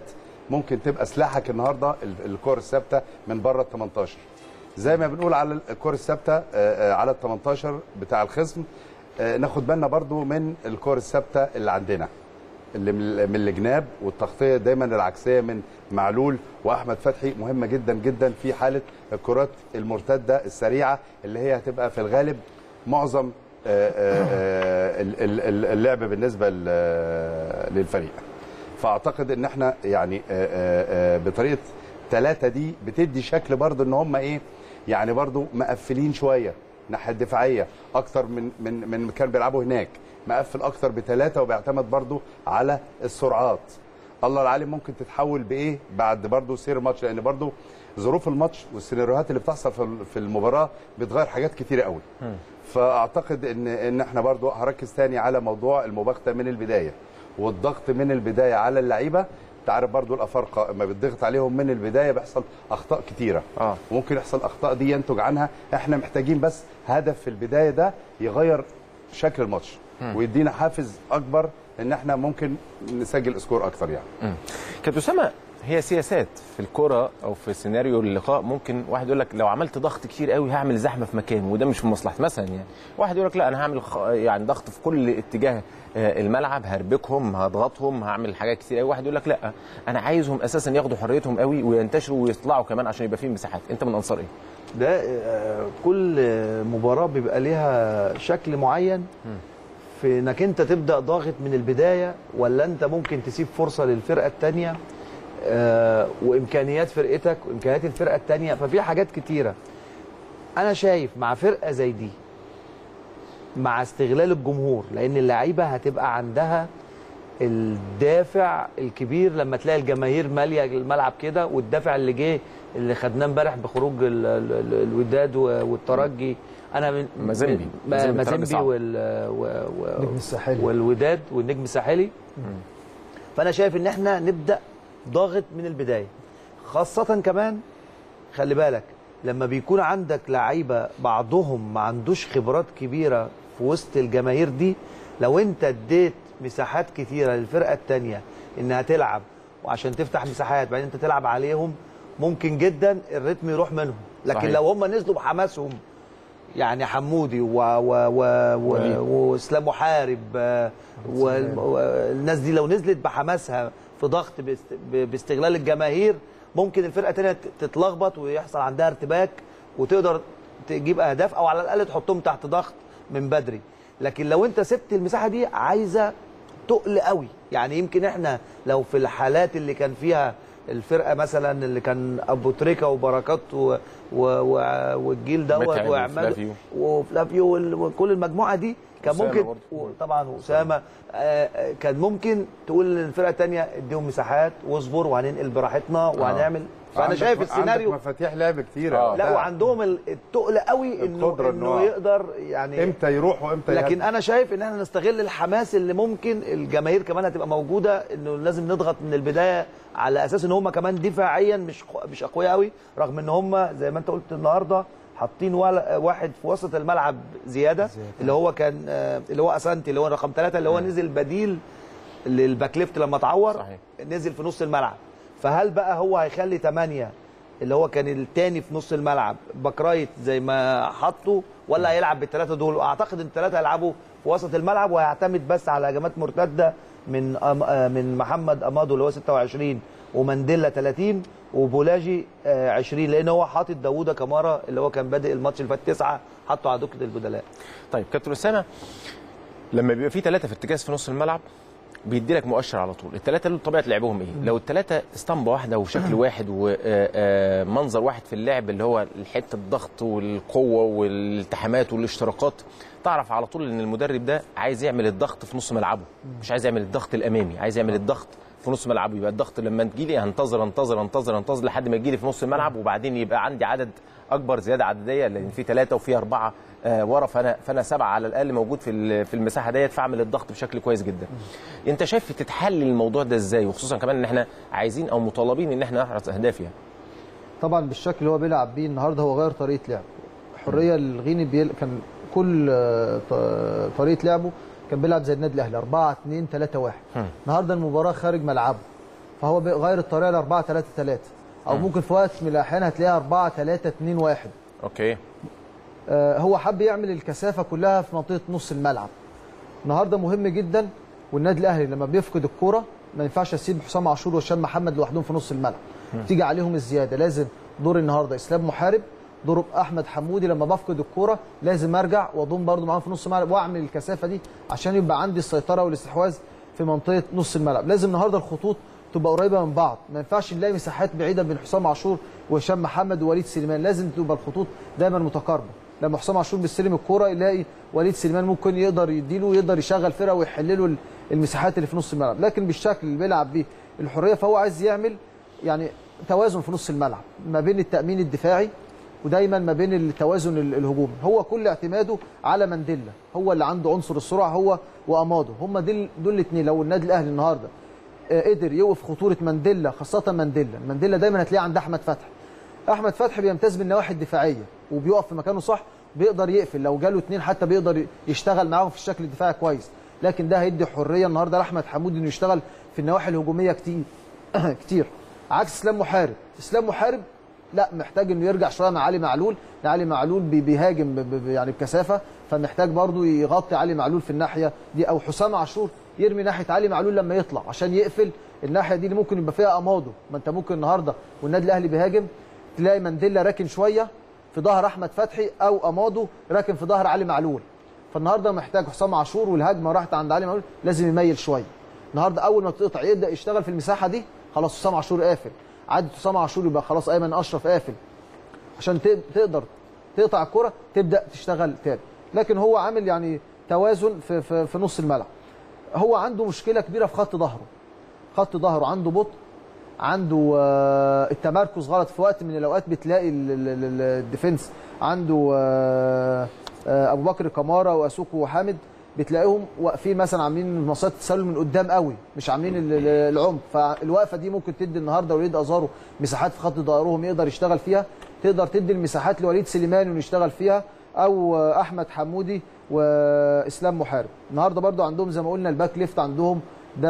ممكن تبقى سلاحك النهارده ال- الكور الثابته من بره ال 18 زي ما بنقول على الكور الثابته آه، آه، على ال 18 بتاع الخصم آه، ناخد بالنا برضو من الكور الثابته اللي عندنا اللي من من الجناب والتغطيه دايما العكسيه من معلول واحمد فتحي مهمه جدا جدا في حاله الكرات المرتده السريعه اللي هي هتبقى في الغالب معظم آه، آه، آه، ال- ال- ال- اللعب بالنسبه ل- للفريق فاعتقد ان احنا يعني آه، آه، آه، بطريقه ثلاثه دي بتدي شكل برضو ان هم ايه يعني برضو مقفلين شويه الناحيه الدفاعيه اكتر من من من كان بيلعبوا هناك مقفل اكتر بثلاثه وبيعتمد برضو على السرعات الله العالم ممكن تتحول بايه بعد برضو سير الماتش لان برضو ظروف الماتش والسيناريوهات اللي بتحصل في في المباراه بتغير حاجات كتيره قوي فاعتقد ان ان احنا برضو هركز تاني على موضوع المباغته من البدايه والضغط من البدايه على اللعيبه انت عارف برضو الافارقه لما بتضغط عليهم من البدايه بيحصل اخطاء كتيره
آه.
ممكن يحصل اخطاء دي ينتج عنها احنا محتاجين بس هدف في البدايه ده يغير شكل الماتش ويدينا حافز اكبر ان احنا ممكن نسجل سكور اكتر يعني
كابتن اسامه هي سياسات في الكرة او في سيناريو اللقاء ممكن واحد يقول لك لو عملت ضغط كتير قوي هعمل زحمه في مكان وده مش في مصلحتي مثلا يعني واحد يقول لك لا انا هعمل خ- يعني ضغط في كل اتجاه آه، الملعب هربكهم هضغطهم هعمل حاجات كتير قوي واحد يقول لك لا انا عايزهم اساسا ياخدوا حريتهم قوي وينتشروا ويطلعوا كمان عشان يبقى فيه مساحات انت من انصار ايه
ده آه، كل مباراه بيبقى ليها شكل معين في انك انت تبدا ضاغط من البدايه ولا انت ممكن تسيب فرصه للفرقه الثانيه وامكانيات فرقتك وامكانيات الفرقه الثانيه ففي حاجات كتيره انا شايف مع فرقه زي دي مع استغلال الجمهور لان اللعيبه هتبقى عندها الدافع الكبير لما تلاقي الجماهير ماليه الملعب كده والدافع اللي جه اللي خدناه امبارح بخروج ال- ال- ال- الوداد و- والترجي انا من
مازيمبي.
من-
مازيمبي الترجي
مازيمبي
صعب.
وال و- و-
النجم الساحلي.
والوداد والنجم الساحلي فانا شايف ان احنا نبدا ضاغط من البدايه خاصه كمان خلي بالك لما بيكون عندك لعيبه بعضهم ما عندوش خبرات كبيره في وسط الجماهير دي لو انت اديت مساحات كتيره للفرقه الثانيه انها تلعب وعشان تفتح مساحات بعدين انت تلعب عليهم ممكن جدا الريتم يروح منهم لكن
صحيح.
لو هم نزلوا بحماسهم يعني حمودي و و و
وليد.
و واسلام محارب آه، وال- والناس دي لو نزلت بحماسها في ضغط باست- ب- باستغلال الجماهير ممكن الفرقه الثانيه تتلخبط ويحصل عندها ارتباك وتقدر تجيب اهداف او على الاقل تحطهم تحت ضغط من بدري لكن لو انت سبت المساحه دي عايزه تقل قوي يعني يمكن احنا لو في الحالات اللي كان فيها الفرقه مثلا اللي كان ابو تريكه وبركات و... و... و... والجيل دوت
متعب
وعماد
وفلافيو.
وفلافيو وال- وكل المجموعه دي كان
أسامة
ممكن
برضه.
وطبعا اسامه آه، آه، كان ممكن تقول للفرقه الثانيه اديهم مساحات واصبر وهننقل براحتنا وهنعمل فانا
عندك-
شايف السيناريو
عندك مفاتيح لعب كتيره
آه.
لا وعندهم ال- التقل قوي انه
القدرة إن
انه
هو
يقدر يعني
امتى يروح وامتى
لكن
يهدي.
انا شايف ان احنا نستغل الحماس اللي ممكن الجماهير كمان هتبقى موجوده انه لازم نضغط من البدايه على اساس ان هم كمان دفاعيا مش خ- مش اقوياء قوي رغم ان هم زي ما انت قلت النهارده حاطين ولا- واحد في وسط الملعب زياده اللي هو كان آه، اللي هو اسانتي اللي هو رقم ثلاثه اللي هو نزل بديل للباك ليفت لما اتعور
صحيح.
نزل في نص الملعب فهل بقى هو هيخلي ثمانية اللي هو كان الثاني في نص الملعب باك رايت زي ما حطه ولا هيلعب بالثلاثه دول اعتقد ان الثلاثه هيلعبوا في وسط الملعب وهيعتمد بس على هجمات مرتده من أم آه من محمد امادو اللي هو 26 ومانديلا 30 وبولاجي آه 20 لان هو حاطط داوودة كمارا اللي هو كان بادئ الماتش اللي فات تسعه حطه على دكه البدلاء
طيب كابتن اسامه لما بيبقى في ثلاثه في ارتكاز في نص الملعب بيدي لك مؤشر على طول الثلاثه دول طبيعه لعبهم ايه لو الثلاثه اسطمبه واحده وشكل واحد ومنظر واحد في اللعب اللي هو حته الضغط والقوه والالتحامات والاشتراكات تعرف على طول ان المدرب ده عايز يعمل الضغط في نص ملعبه مش عايز يعمل الضغط الامامي عايز يعمل الضغط في نص ملعبه يبقى الضغط لما تجيلي هنتظر انتظر انتظر انتظر لحد ما يجيلي في نص الملعب وبعدين يبقى عندي عدد اكبر زياده عدديه لان في ثلاثه وفي اربعه آه ورا فانا فانا سبعه على الاقل موجود في ال- في المساحه ديت فاعمل الضغط بشكل كويس جدا. انت شايف تتحل الموضوع ده ازاي وخصوصا كمان ان احنا عايزين او مطالبين ان احنا نحرز اهداف يعني.
طبعا بالشكل اللي هو بيلعب بيه النهارده هو غير طريقه لعب حريه الغيني بيل... كان كل آه، ط- طريقه لعبه كان بيلعب زي النادي الاهلي 4 2 3 1 النهارده المباراه خارج ملعبه فهو غير الطريقه ل 4 3 3 او ممكن في وقت من الاحيان هتلاقيها 4 3 2 1
اوكي
آه، هو حب يعمل الكثافه كلها في منطقه نص الملعب النهارده مهم جدا والنادي الاهلي لما بيفقد الكوره ما ينفعش اسيب حسام عاشور وهشام محمد لوحدهم في نص الملعب تيجي عليهم الزياده لازم دور النهارده اسلام محارب دور احمد حمودي لما بفقد الكوره لازم ارجع واضم برده معاهم في نص الملعب واعمل الكثافه دي عشان يبقى عندي السيطره والاستحواذ في منطقه نص الملعب لازم النهارده الخطوط تبقى قريبه من بعض ما ينفعش نلاقي مساحات بعيده بين حسام عاشور وهشام محمد ووليد سليمان لازم تبقى الخطوط دايما متقاربه لما حسام عاشور بيستلم الكوره يلاقي وليد سليمان ممكن يقدر يديله يقدر يشغل فرقه ويحل له المساحات اللي في نص الملعب لكن بالشكل اللي بيلعب بيه الحريه فهو عايز يعمل يعني توازن في نص الملعب ما بين التامين الدفاعي ودايما ما بين التوازن ال- الهجومي هو كل اعتماده على مانديلا هو اللي عنده عنصر السرعه هو وامادو هم دول دول الاثنين لو النادي الاهلي النهارده آه، قدر يوقف خطوره مانديلا خاصه مانديلا مانديلا دايما هتلاقيه عند احمد فتحي احمد فتحي بيمتاز بالنواحي الدفاعيه وبيقف في مكانه صح بيقدر يقفل لو جاله اثنين حتى بيقدر يشتغل معاهم في الشكل الدفاعي كويس لكن ده هيدي حريه النهارده لاحمد حمود انه يشتغل في النواحي الهجوميه كتير كتير عكس اسلام محارب اسلام محارب لا محتاج انه يرجع شويه مع علي معلول لأن علي معلول بي- بيهاجم ب- ب- يعني بكثافه فمحتاج برضه يغطي علي معلول في الناحيه دي او حسام عاشور يرمي ناحيه علي معلول لما يطلع عشان يقفل الناحيه دي اللي ممكن يبقى فيها امادو ما انت ممكن النهارده والنادي الاهلي بيهاجم تلاقي مانديلا راكن شويه في ظهر احمد فتحي او امادو راكن في ظهر علي معلول فالنهارده محتاج حسام عاشور والهجمه راحت عند علي معلول لازم يميل شويه النهارده اول ما تقطع يبدا يشتغل في المساحه دي خلاص حسام عاشور قافل عدت حسام عاشور يبقى خلاص ايمن اشرف قافل عشان ت- تقدر تقطع الكره تبدا تشتغل تاني لكن هو عامل يعني توازن في في, في نص الملعب هو عنده مشكله كبيره في خط ظهره خط ظهره عنده بطء عنده آه، التمركز غلط في وقت من الاوقات بتلاقي ال- ال- ال- الديفنس عنده آه، آه، ابو بكر كمارا واسوكو وحامد بتلاقيهم واقفين مثلا عاملين مصيدة التسلل من قدام قوي مش عاملين ال- ال- العمق فالوقفه دي ممكن تدي النهارده وليد ازارو مساحات في خط ظهرهم يقدر يشتغل فيها تقدر تدي المساحات لوليد سليمان انه يشتغل فيها او آه، احمد حمودي واسلام محارب النهارده برضو عندهم زي ما قلنا الباك ليفت عندهم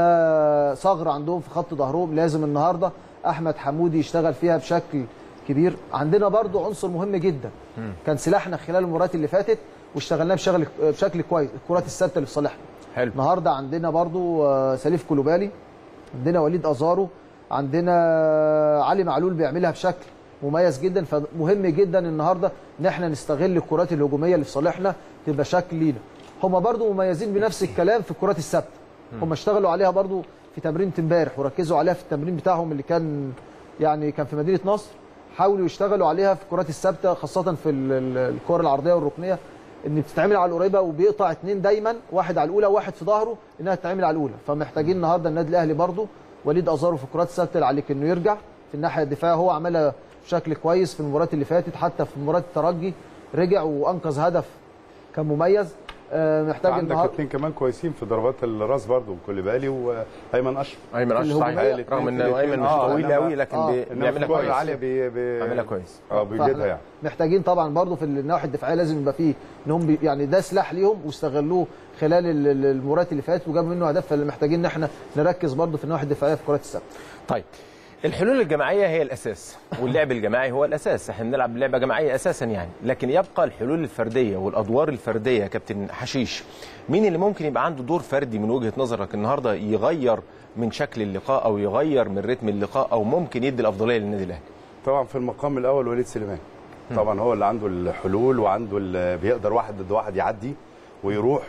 ده ثغره عندهم في خط ظهرهم لازم النهارده احمد حمودي يشتغل فيها بشكل كبير عندنا برضو عنصر مهم جدا كان سلاحنا خلال المباريات اللي فاتت واشتغلناه بشغل بشكل كويس الكرات الثابته اللي في صالحنا
حلو
النهارده عندنا برضو آه، سليف كلوبالي عندنا وليد ازارو عندنا علي معلول بيعملها بشكل مميز جدا فمهم جدا النهارده ان احنا نستغل الكرات الهجوميه اللي في صالحنا تبقى شكل لينا هم برضو مميزين بنفس الكلام في الكرات الثابته هم اشتغلوا عليها برضو في تمرين امبارح وركزوا عليها في التمرين بتاعهم اللي كان يعني كان في مدينه نصر حاولوا يشتغلوا عليها في الكرات الثابته خاصه في ال- ال- الكور العرضيه والركنيه ان بتتعمل على القريبه وبيقطع اثنين دايما واحد على الاولى وواحد في ظهره انها تتعمل على الاولى فمحتاجين النهارده النادي الاهلي برضو وليد ازارو في الكرات الثابته اللي عليك انه يرجع في الناحيه الدفاعيه هو عملها بشكل كويس في المباريات اللي فاتت حتى في مباراه الترجي رجع وانقذ هدف كان مميز آه، محتاج
عندك
النهارده
اثنين كمان كويسين في ضربات الراس برضو كوليبالي وايمن اشرف
ايمن اشرف
الهجومية
صحيح
الاتنين
رغم
في
ان
الاتنين.
ايمن مش
آه،
طويل
إنما-
قوي لكن
آه،
بي-
انما
بيعملها
الكرة العالية
كويس
بي بي
بيعملها كويس
اه بيجيدها
فإحنا
يعني
محتاجين طبعا برضو في النواحي الدفاعيه لازم يبقى فيه ان هم بي- يعني ده سلاح ليهم واستغلوه خلال ال- ال- المباريات اللي فاتت وجابوا منه اهداف فمحتاجين ان احنا نركز برضو في النواحي الدفاعيه في كرات الثابته
طيب الحلول الجماعيه هي الاساس واللعب الجماعي هو الاساس احنا بنلعب لعبه جماعيه اساسا يعني لكن يبقى الحلول الفرديه والادوار الفرديه يا كابتن حشيش مين اللي ممكن يبقى عنده دور فردي من وجهه نظرك النهارده يغير من شكل اللقاء او يغير من رتم اللقاء او ممكن يدي الافضليه للنادي الاهلي
طبعا في المقام الاول وليد سليمان طبعا هو اللي عنده الحلول وعنده ال- بيقدر واحد ضد واحد يعدي ويروح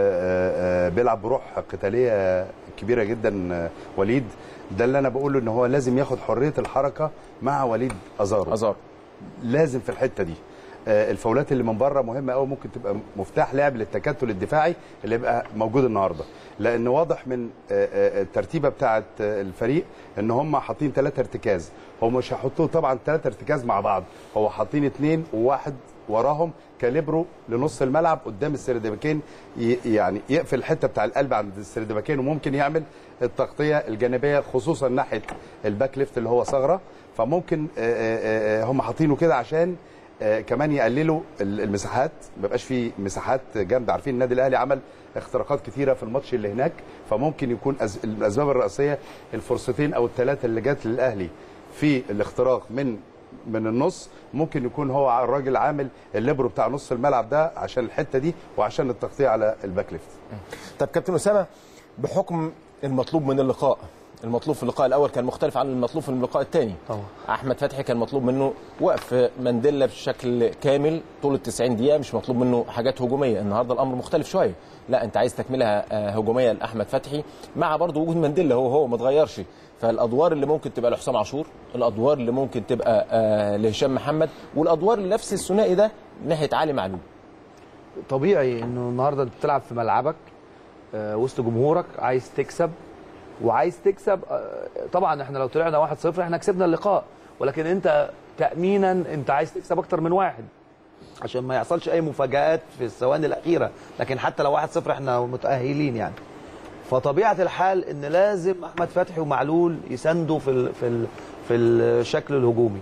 وبيلعب بروح قتاليه كبيره جدا آه، وليد ده اللي انا بقوله ان هو لازم ياخد حريه الحركه مع وليد ازارو
ازار
لازم في الحته دي آه، الفاولات اللي من بره مهمه قوي ممكن تبقى مفتاح لعب للتكتل الدفاعي اللي يبقى موجود النهارده لان واضح من آه، آه، الترتيبه بتاعه آه، الفريق ان هم حاطين ثلاثه ارتكاز هم مش هيحطوا طبعا ثلاثه ارتكاز مع بعض هو حاطين اثنين وواحد وراهم كاليبرو لنص الملعب قدام السردباكين ي- يعني يقفل الحته بتاع القلب عند السردباكين وممكن يعمل التغطيه الجانبيه خصوصا ناحيه الباك ليفت اللي هو ثغره فممكن آه، آه، آه، هم حاطينه كده عشان آه كمان يقللوا ال- المساحات ما يبقاش في مساحات جامده عارفين النادي الاهلي عمل اختراقات كثيره في الماتش اللي هناك فممكن يكون أز... الاسباب الرئيسيه الفرصتين او الثلاثه اللي جات للاهلي في الاختراق من من النص ممكن يكون هو الراجل عامل الليبرو بتاع نص الملعب ده عشان الحته دي وعشان التغطيه على الباك ليفت
طب كابتن اسامه بحكم المطلوب من اللقاء المطلوب في اللقاء الاول كان مختلف عن المطلوب في اللقاء الثاني
طبعا.
احمد فتحي كان مطلوب منه وقف مانديلا بشكل كامل طول ال 90 دقيقه مش مطلوب منه حاجات هجوميه النهارده الامر مختلف شويه لا انت عايز تكمله آه، هجوميه لاحمد فتحي مع برضه وجود مانديلا هو هو ما اتغيرش فالادوار اللي ممكن تبقى لحسام عاشور الادوار اللي ممكن تبقى آه، لهشام محمد والادوار اللي نفس الثنائي ده ناحيه علي معلول
طبيعي انه النهارده انت بتلعب في ملعبك آه، وسط جمهورك عايز تكسب وعايز تكسب آه، طبعا احنا لو طلعنا 1-0 احنا كسبنا اللقاء ولكن انت تامينا انت عايز تكسب اكتر من واحد عشان ما يحصلش اي مفاجات في الثواني الاخيره لكن حتى لو 1-0 احنا متاهلين يعني فطبيعه الحال ان لازم احمد فتحي ومعلول يساندوا في ال في ال في الشكل الهجومي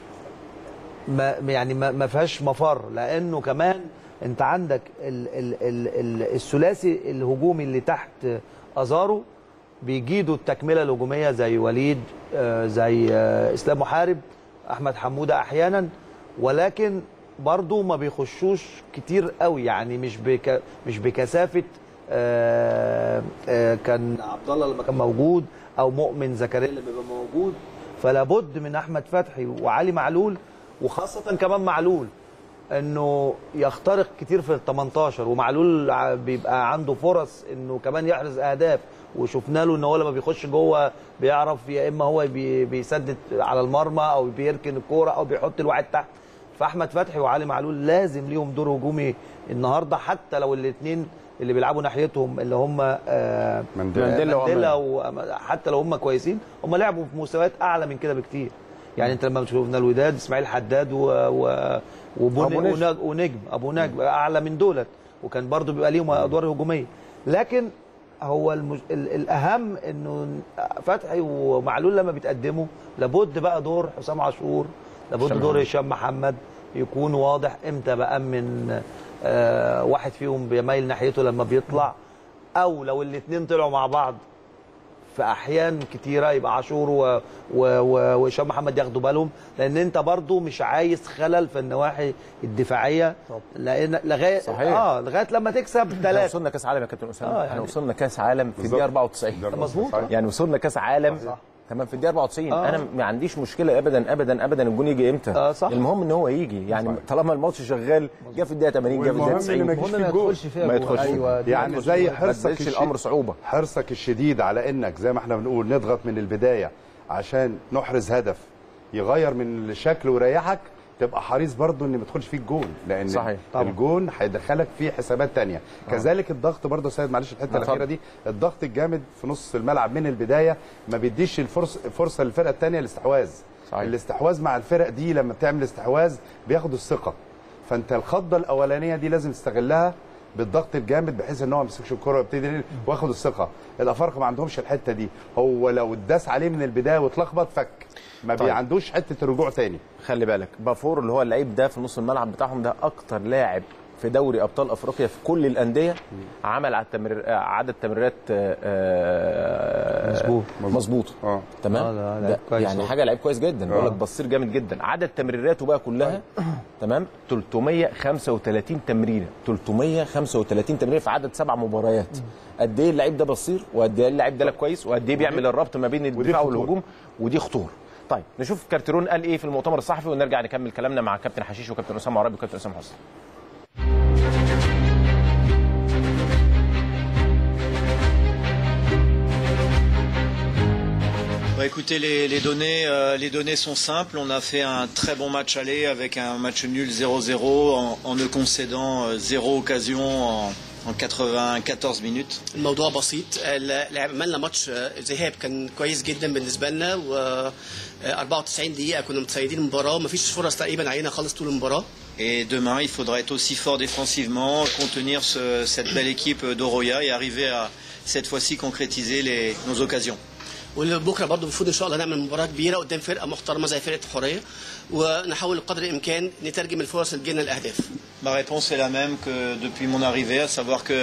ما يعني ما ما فيهاش مفر لانه كمان انت عندك ال ال ال ال الثلاثي الهجومي اللي تحت ازارو بيجيدوا التكمله الهجوميه زي وليد آه، زي آه، اسلام محارب احمد حموده احيانا ولكن برضو ما بيخشوش كتير قوي يعني مش بك مش بكثافه آه، آه، كان عبد الله لما كان موجود او مؤمن زكريا لما بيبقى موجود فلا بد من احمد فتحي وعلي معلول وخاصه كمان معلول انه يخترق كتير في ال 18 ومعلول ع- بيبقى عنده فرص انه كمان يحرز اهداف وشفنا له ان هو لما بيخش جوه بيعرف يا اما هو بي- بيسدد على المرمى او بيركن الكوره او بيحط الواحد تحت فاحمد فتحي وعلي معلول لازم ليهم دور هجومي النهارده حتى لو الاثنين اللي بيلعبوا ناحيتهم اللي هم آه
مانديلا.
مانديلا
مانديلا وحتى لو هم كويسين هم لعبوا في مستويات اعلى من كده بكتير يعني انت لما شفنا الوداد اسماعيل حداد و... و... وبن...
أبو نجم.
ونج... ونجم ابو نجم اعلى من دولت وكان برضو بيبقى ليهم ادوار هجوميه لكن هو المج... ال... الاهم انه فتحي ومعلول لما بيتقدموا لابد بقى دور حسام عاشور لابد
هشام
دور
محمد.
هشام محمد يكون واضح امتى بامن آه واحد فيهم بيميل ناحيته لما بيطلع او لو الاثنين طلعوا مع بعض في احيان كتيره يبقى عاشور و- و- و- وهشام محمد ياخدوا بالهم لان انت برضو مش عايز خلل في النواحي الدفاعيه لان لغايه
صحيح.
اه لغايه لما تكسب
احنا
ثلاثه
وصلنا كاس عالم يا كابتن اسامه
آه،
احنا
يعني-
وصلنا كاس عالم في الدقيقه 94
مظبوط.
يعني وصلنا كاس عالم تمام في الدقيقه 94
آه.
انا ما عنديش مشكله ابدا ابدا ابدا الجون يجي امتى
آه، صح.
المهم ان هو يجي يعني طالما الماتش شغال جه في الدقيقه 80 جه في الدقيقه
والمهم
90
إن ما
المهم
يجيش
ما
في الجول.
يدخلش فيها
ما
جول.
يدخلش.
ايوه دي
يعني
نقطة
زي
مهمة.
حرصك
ما تبذلش
الش-
الامر صعوبه
حرصك الشديد على انك زي ما احنا بنقول نضغط من البدايه عشان نحرز هدف يغير من الشكل ويريحك تبقى حريص برضو ان ما يدخلش فيك جول لان
صحيح.
طبعا.
الجون هيدخلك في حسابات تانية كذلك الضغط برضو يا سيد معلش الحته
اتفضل.
الاخيره دي الضغط الجامد في نص الملعب من البدايه ما بيديش الفرصه فرصه للفرقه الثانيه الاستحواذ
صحيح.
الاستحواذ مع الفرق دي لما بتعمل استحواذ بياخدوا الثقه فانت الخضه الاولانيه دي لازم تستغلها بالضغط الجامد بحيث ان هو ما يمسكش الكره ويبتدي واخد الثقه الافارقه ما عندهمش الحته دي هو لو اتداس عليه من البدايه واتلخبط فك ما
طيب.
طيب. عندوش حته الرجوع تاني
خلي بالك بافور اللي هو اللعيب ده في نص الملعب بتاعهم ده اكتر لاعب في دوري ابطال افريقيا في كل الانديه عمل على التمرير آه، عدد تمريرات آه، آه،
مظبوط.
مظبوط
اه
تمام
آه، لا،
ده
لعيب كويس
يعني
هو.
حاجه لعيب كويس جدا بقول لك بصير جامد جدا عدد تمريراته بقى كلها تمام 335 تمريره 335 تمريره في عدد سبع مباريات قد ايه اللعيب ده بصير وقد ايه اللعيب ده لعيب كويس وقد ايه بيعمل الربط ما بين الدفاع
خطورة.
والهجوم ودي خطوره طيب نشوف كارتيرون قال ايه في المؤتمر الصحفي ونرجع نكمل كلامنا مع كابتن حشيش وكابتن اسامه عرابي وكابتن اسامه حسني
Bah, écoutez, les, les données, euh, les données sont simples. On a fait un très bon match aller avec un match nul 0-0 en, en ne concédant euh, zéro occasion en, en 94 minutes.
الموضوع بسيط ال- عملنا ماتش آه، ذهاب كان كويس جدا بالنسبه لنا و آه، 94 دقيقه كنا متسيدين المباراه مفيش فرص تقريبا علينا خالص طول المباراه
Et demain, il faudra être aussi fort défensivement, contenir ce- cette belle équipe d'Oroya et arriver à cette fois-ci concrétiser les- nos occasions.
وبكره برضه المفروض ان شاء الله نعمل مباراه كبيره قدام فرقه محترمه زي فرقه الحريه ونحاول بقدر الامكان نترجم الفرص اللي تجينا لاهداف
Ma réponse est la même que depuis mon arrivée, à savoir que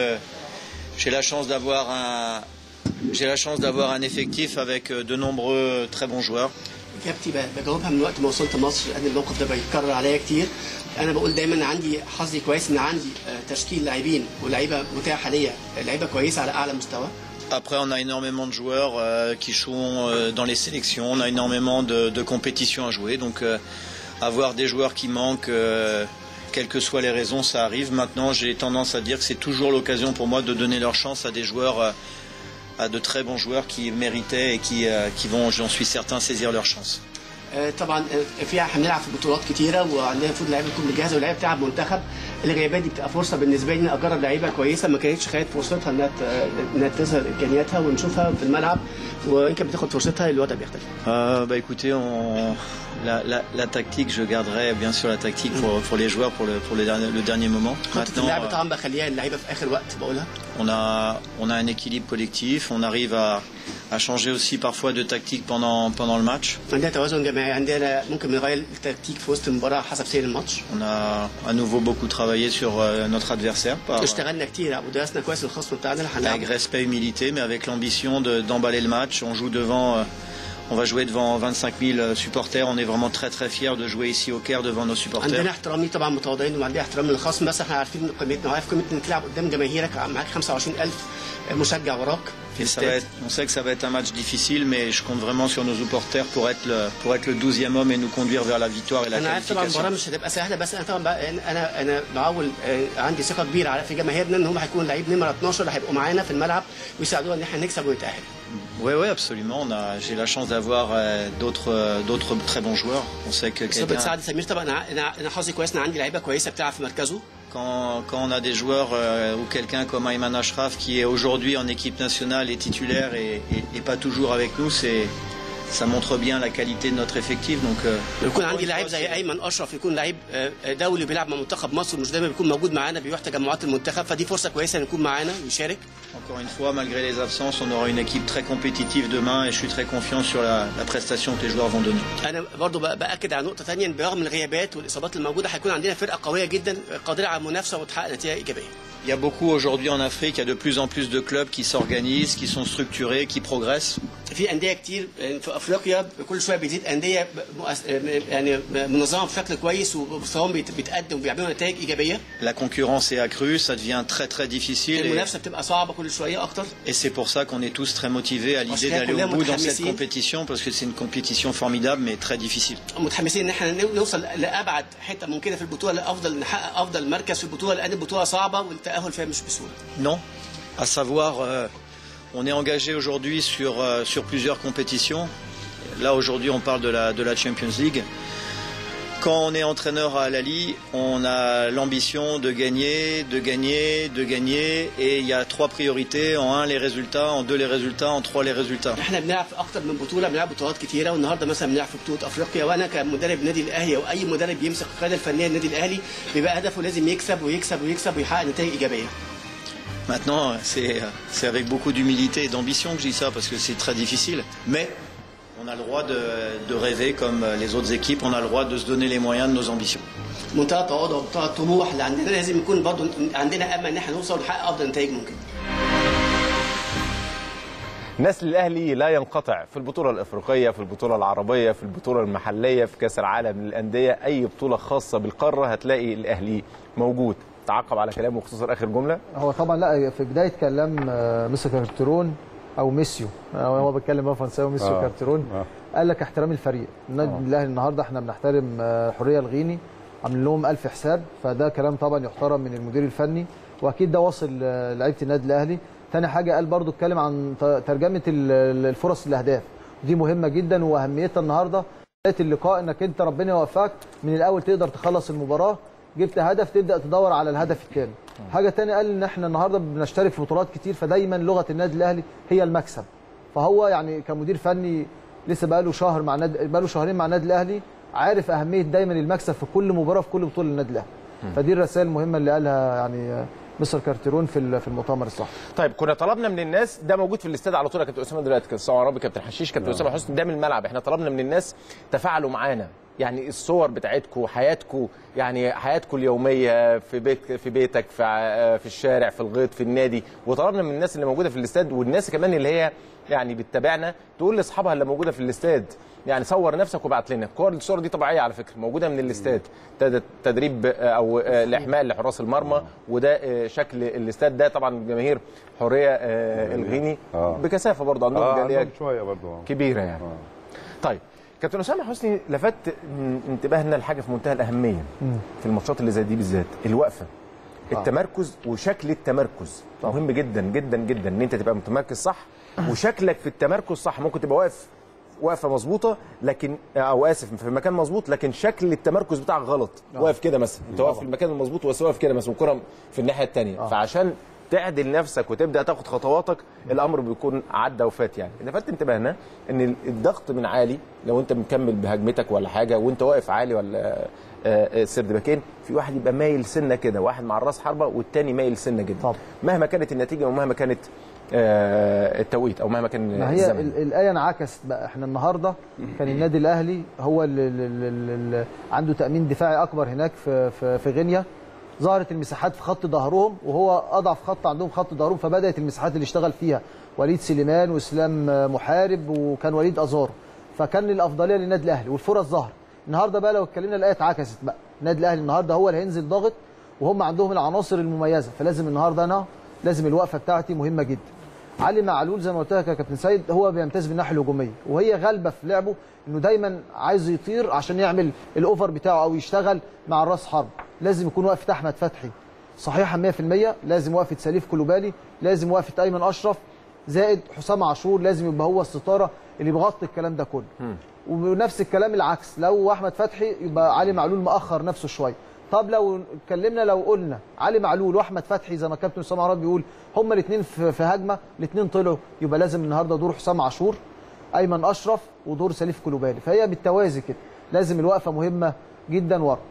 j'ai la chance d'avoir un j'ai la chance d'avoir un effectif avec de nombreux très bons joueurs.
اجابتي ب- بجاوبها من وقت ما وصلت مصر لان الموقف ده بيتكرر عليا كتير انا بقول دايما عندي حظي كويس ان عندي آه، تشكيل لاعبين ولاعيبه متاحه ليا لعيبه كويسه على اعلى مستوى
Après, on a énormément de joueurs euh, qui jouent euh, dans les sélections, on a énormément de, de compétitions à jouer. Donc, euh, avoir des joueurs qui manquent, euh, quelles que soient les raisons, ça arrive. Maintenant, j'ai tendance à dire que c'est toujours l'occasion pour moi de donner leur chance à des joueurs, euh, à de très bons joueurs qui méritaient et qui, euh, qui vont, j'en suis certain, saisir leur chance.
آه، طبعا آه، فيها هنلعب في بطولات كتيره وعندنا المفروض لعيبه تكون مجهزه ولاعيبه بتلعب منتخب الغيابات دي بتبقى فرصه بالنسبه لي اني اجرب لعيبه كويسه ما كانتش خدت فرصتها انها ت- انها تظهر امكانياتها ونشوفها في الملعب ويمكن بتاخد فرصتها الوضع بيختلف
Euh, bah écoutez, on... la, la, la tactique, je garderai bien sûr la tactique pour, pour les joueurs pour le, pour le, dernier, le dernier moment.
خطه
Maintenant,
اللعب
euh,
طبعا بخليها اللعيبه في اخر وقت بقولها
on a, on a un équilibre collectif, on arrive à, à changer aussi parfois de tactique pendant, pendant le match.
عندنا توازن جماعي عندنا ممكن نغير التكتيك في وسط المباراه حسب سير الماتش
On a à nouveau beaucoup travaillé sur euh, notre adversaire par,
اشتغلنا كتير ودرسنا كويس الخصم بتاعنا اللي
avec
هنلعبه
respect et humilité, mais avec l'ambition de- d'emballer le match. On joue devant, euh, on va jouer devant 25 000 supporters. On est vraiment très très fiers de jouer ici au Caire devant nos supporters.
عندنا احترام ليه طبعا متواضعين وعندنا احترام للخصم بس احنا عارفين قيمتنا وعارف قيمه انك تلعب قدام جماهيرك معاك 25000 مشجع وراك في
Et ça va
الاستاد
être- on sait que ça va être un match difficile, mais je compte vraiment sur nos supporters pour être le, pour être le 12e homme et nous conduire vers la victoire et la
انا عارف طبعا المباراه
qualification.
مش هتبقى سهله بس انا طبعا بقى انا انا بعول آه، عندي ثقه كبيره على- في جماهيرنا ان هم هيكونوا لعيب نمره 12 اللي هيبقوا معانا في الملعب ويساعدونا ان احنا نكسب ونتاهل
Oui, oui, absolument. On a, j'ai la chance d'avoir euh, d'autres, euh, d'autres très bons joueurs. On sait que
صبت
quelqu'un-
سعد سمير طبعا انا انا أنا حظي كويس ان عندي لعيبه كويسه بتلعب في مركزه
quand, quand on a des joueurs euh, ou quelqu'un comme Ayman Ashraf qui est aujourd'hui en équipe nationale et titulaire et, et- et pas toujours avec nous, c'est, ça montre bien la qualité de notre effectif. Donc, euh,
يكون عندي لعيب زي ايمن اشرف يكون لعيب آه، آه، دولي بيلعب مع منتخب مصر مش دايما بيكون موجود معانا بيروح تجمعات المنتخب فدي فرصه كويسه ان يكون معانا ويشارك
encore une fois, malgré les absences, on aura une équipe très compétitive demain et je suis très confiant sur la, la prestation que les joueurs vont donner.
انا برضو بأ- باكد على نقطه ثانيه برغم الغيابات والاصابات الموجوده هيكون عندنا فرقه قويه جدا قادره على المنافسه وتحقق نتيجه ايجابيه
Il y a beaucoup aujourd'hui en Afrique, il y a de plus en plus de clubs qui s'organisent, qui sont structurés, qui progressent.
في انديه كتير في افريقيا كل شويه بيزيد انديه مؤس- يعني منظمه بشكل كويس ومستواهم بيت- بيتقدم وبيعملوا نتائج ايجابيه
La concurrence est accrue, ça devient très très difficile et,
المنافسه بتبقى صعبه كل شويه اكتر
et c'est pour ça qu'on est tous très motivés à l'idée
Parce qu'il y a
d'aller au bout dans cette
متحمسين.
compétition parce que c'est une compétition formidable mais très difficile.
متحمسين ان احنا نو- نوصل لابعد حته ممكنه في البطوله لافضل نحقق افضل مركز في البطوله لان البطوله صعبه والتاهل فيها مش بسهوله
Non, à savoir, euh, on est engagé aujourd'hui sur, euh, sur plusieurs compétitions. Là aujourd'hui on parle de la, de la Champions League. Quand on est entraîneur à Al-Ali, on a l'ambition de gagner, de gagner, de gagner et il y a trois priorités. En un les résultats, en deux les résultats, en trois les résultats.
احنا بنلعب في اكتر من بطوله بنلعب بطولات كتيره والنهارده مثلا بنلعب في بطوله افريقيا وانا كمدرب نادي الاهلي او اي مدرب بيمسك القياده الفنيه للنادي الاهلي بيبقى هدفه لازم يكسب ويكسب ويكسب ويحقق نتائج ايجابيه
Maintenant, c'est c'est avec beaucoup d'humilité et d'ambition que je dis ça parce que c'est très difficile. Mais on a le droit de, de rêver comme les autres équipes, on a le droit de se donner les moyens de nos ambitions.
منتهى التواضع ومنتهى الطموح اللي عندنا لازم يكون برضه عندنا امل ان احنا نوصل ونحقق افضل نتائج ممكن
نسل الاهلي لا ينقطع في البطوله الافريقيه في البطوله العربيه في البطوله المحليه في كاس العالم للانديه اي بطوله خاصه بالقاره هتلاقي الاهلي موجود تعقب على كلامه وخصوصا اخر جمله
هو طبعا لا في بدايه كلام آه، مستر كارترون او ميسيو آه، هو بيتكلم بقى فرنساوي ميسيو
آه.
كارترون
آه.
قال لك احترام الفريق النادي الاهلي النهارده احنا بنحترم آه، حريه الغيني عاملين لهم ألف حساب فده كلام طبعا يحترم من المدير الفني واكيد ده واصل آه، لعيبه النادي الاهلي تاني حاجه قال برضو اتكلم عن ت- ترجمه ال- ال- الفرص الاهداف دي مهمه جدا واهميتها النهارده بدايه اللقاء انك انت ربنا يوفقك من الاول تقدر تخلص المباراه جبت هدف تبدا تدور على الهدف الثاني حاجه تانية قال ان احنا النهارده بنشترك في بطولات كتير فدايما لغه النادي الاهلي هي المكسب فهو يعني كمدير فني لسه بقاله شهر مع نادي بقاله شهرين مع النادي الاهلي عارف اهميه دايما المكسب في كل مباراه في كل بطوله للنادي الاهلي فدي الرسائل المهمه اللي قالها يعني مستر كارتيرون في ال- في المؤتمر الصحفي
طيب كنا طلبنا من الناس ده موجود في الاستاد على طول يا كابتن اسامه دلوقتي كابتن اسامه عرابي كابتن حشيش كابتن اسامه حسني ده من الملعب احنا طلبنا من الناس تفاعلوا معانا يعني الصور بتاعتكم حياتكم يعني حياتكم اليوميه في بيت في بيتك في ع- في الشارع في الغيط في النادي وطلبنا من الناس اللي موجوده في الاستاد والناس كمان اللي هي يعني بتتابعنا تقول لاصحابها اللي موجوده في الاستاد يعني صور نفسك وابعت لنا الكور الصور دي طبيعيه على فكره موجوده من الاستاد تد- تدريب آه، او آه، الاحماء لحراس المرمى وده آه، شكل الاستاد ده طبعا جماهير حوريه آه، الغيني
آه.
بكثافه برضه عندهم
اه
جاليه
عندهم شويه برضه
كبيره يعني طيب كابتن اسامه حسني لفت م- انتباهنا لحاجه في منتهى الاهميه في الماتشات اللي زي دي بالذات الوقفه التمركز وشكل التمركز مهم جدا جدا جدا ان انت تبقى متمركز صح وشكلك في التمركز صح ممكن تبقى واقف وقفه مظبوطه لكن او اسف في مكان مظبوط لكن شكل التمركز بتاعك غلط واقف كده مثلا انت واقف في المكان المظبوط بس واقف كده مثلا الكره في الناحيه الثانيه فعشان تعدل نفسك وتبدا تاخد خطواتك الامر بيكون عدى وفات يعني لفت انتباهنا ان الضغط من عالي لو انت مكمل بهجمتك ولا حاجه وانت واقف عالي ولا آه، آه، سردباكين في واحد يبقى مايل سنه كده واحد مع الراس حربه والتاني مايل سنه جدا
طبعا.
مهما كانت النتيجه ومهما كانت آه، التوقيت او مهما كان
ما هي
الزمن
ال- الايه انعكست بقى احنا النهارده كان النادي الاهلي هو اللي, اللي, اللي عنده تامين دفاعي اكبر هناك في في, في غينيا ظهرت المساحات في خط ظهرهم وهو اضعف خط عندهم خط ظهرهم فبدات المساحات اللي اشتغل فيها وليد سليمان واسلام محارب وكان وليد ازارو فكان الافضليه للنادي الاهلي والفرص ظهرت النهارده بقى لو اتكلمنا الايه اتعكست بقى النادي الاهلي النهارده هو اللي هينزل ضاغط وهم عندهم العناصر المميزه فلازم النهارده انا لازم الوقفه بتاعتي مهمه جدا علي معلول زي ما قلت لك يا كابتن سيد هو بيمتاز بالناحيه الهجوميه وهي غالبه في لعبه انه دايما عايز يطير عشان يعمل الاوفر بتاعه او يشتغل مع الراس حرب لازم يكون وقفه احمد فتحي صحيحه 100% لازم وقفه سليف كلوبالي لازم وقفه ايمن اشرف زائد حسام عاشور لازم يبقى هو الستاره اللي بيغطي الكلام ده كله ونفس الكلام العكس لو احمد فتحي يبقى علي معلول مأخر نفسه شويه طب لو اتكلمنا لو قلنا علي معلول واحمد فتحي زي ما كابتن اسامه عراب بيقول هما الاثنين في في هجمه الاثنين طلعوا يبقى لازم النهارده دور حسام عاشور ايمن اشرف ودور سليف كلوبالي فهي بالتوازي كده لازم الوقفه مهمه جدا ورا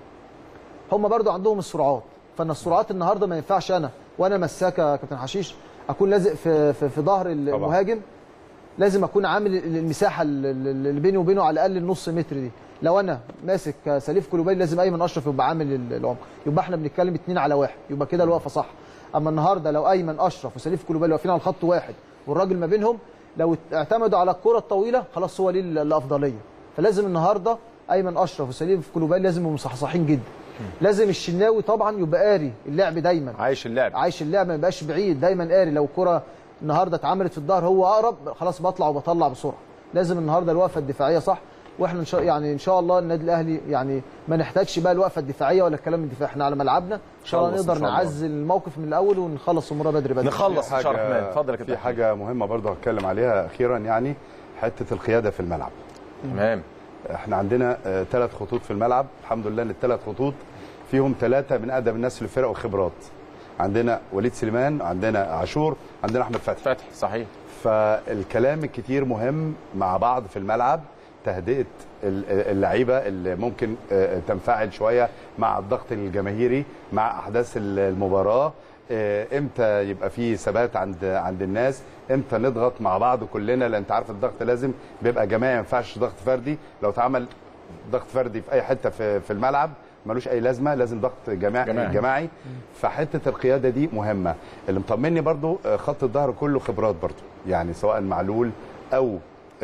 هم برضو عندهم السرعات فانا السرعات النهارده ما ينفعش انا وانا مساك يا كابتن حشيش اكون لازق في في, في ظهر المهاجم لازم اكون عامل المساحه اللي بيني وبينه على الاقل النص متر دي لو انا ماسك سليف كلوبالي لازم ايمن اشرف يبقى عامل العمق يبقى احنا بنتكلم اتنين على واحد يبقى كده الوقفه صح اما النهارده لو ايمن اشرف وسليف كلوبالي واقفين على الخط واحد والراجل ما بينهم لو اعتمدوا على الكره الطويله خلاص هو ليه الافضليه فلازم النهارده ايمن اشرف وسليف كلوبالي لازم يبقوا مصحصحين جدا لازم الشناوي طبعا يبقى قاري اللعب دايما
عايش اللعب
عايش اللعب ما يبقاش بعيد دايما قاري لو كره النهارده اتعملت في الظهر هو اقرب خلاص بطلع وبطلع بسرعه لازم النهارده الوقفه الدفاعيه صح واحنا ان شاء يعني ان شاء الله النادي الاهلي يعني ما نحتاجش بقى الوقفه الدفاعيه ولا الكلام الدفاعي احنا على ملعبنا ان شاء الله نقدر نعزل الموقف من الاول ونخلص الامور بدري بدري
نخلص ان شاء الله الرحمن اتفضل يا
في
كابتن
حاجه مهمه برضه هتكلم عليها اخيرا يعني حته القياده في الملعب
تمام
احنا عندنا ثلاث خطوط في الملعب الحمد لله ان الثلاث خطوط فيهم ثلاثه من اقدم الناس في الفرق وخبرات عندنا وليد سليمان عندنا عاشور عندنا احمد فتحي
فتحي صحيح
فالكلام الكتير مهم مع بعض في الملعب تهدئه اللعيبه اللي ممكن تنفعل شويه مع الضغط الجماهيري مع احداث المباراه امتى يبقى في ثبات عند عند الناس امتى نضغط مع بعض كلنا لان انت عارف الضغط لازم بيبقى جماعي ما ينفعش ضغط فردي لو اتعمل ضغط فردي في اي حته في, في الملعب ملوش اي لازمه لازم ضغط جماعي جماعي, جماعي. فحته القياده دي مهمه اللي مطمني برضو خط الظهر كله خبرات برضو يعني سواء معلول او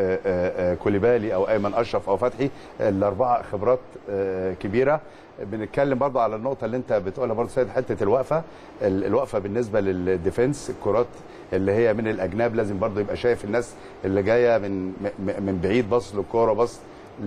كوليبالي او ايمن اشرف او فتحي الاربعه خبرات كبيره بنتكلم برضو على النقطه اللي انت بتقولها برضو سيد حته الوقفه الوقفه بالنسبه للديفنس الكرات اللي هي من الاجناب لازم برضو يبقى شايف الناس اللي جايه من من بعيد باص للكوره باص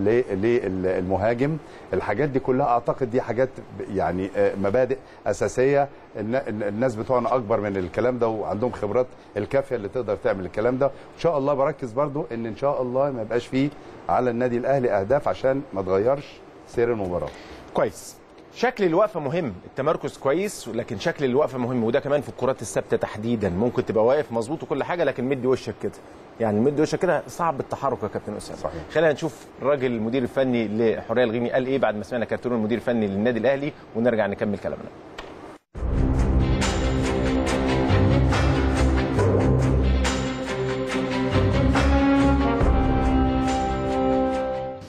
للمهاجم الحاجات دي كلها اعتقد دي حاجات يعني مبادئ اساسيه الناس بتوعنا اكبر من الكلام ده وعندهم خبرات الكافيه اللي تقدر تعمل الكلام ده ان شاء الله بركز برضو ان ان شاء الله ما يبقاش فيه على النادي الاهلي اهداف عشان ما تغيرش سير المباراه
كويس شكل الوقفه مهم التمركز كويس لكن شكل الوقفه مهم وده كمان في الكرات الثابته تحديدا ممكن تبقى واقف مظبوط وكل حاجه لكن مدي وشك كده يعني مدي وشك كده صعب التحرك يا كابتن اسامه
صحيح.
خلينا نشوف الراجل المدير الفني لحوريه الغيمي قال ايه بعد ما سمعنا كارتون المدير الفني للنادي الاهلي ونرجع نكمل كلامنا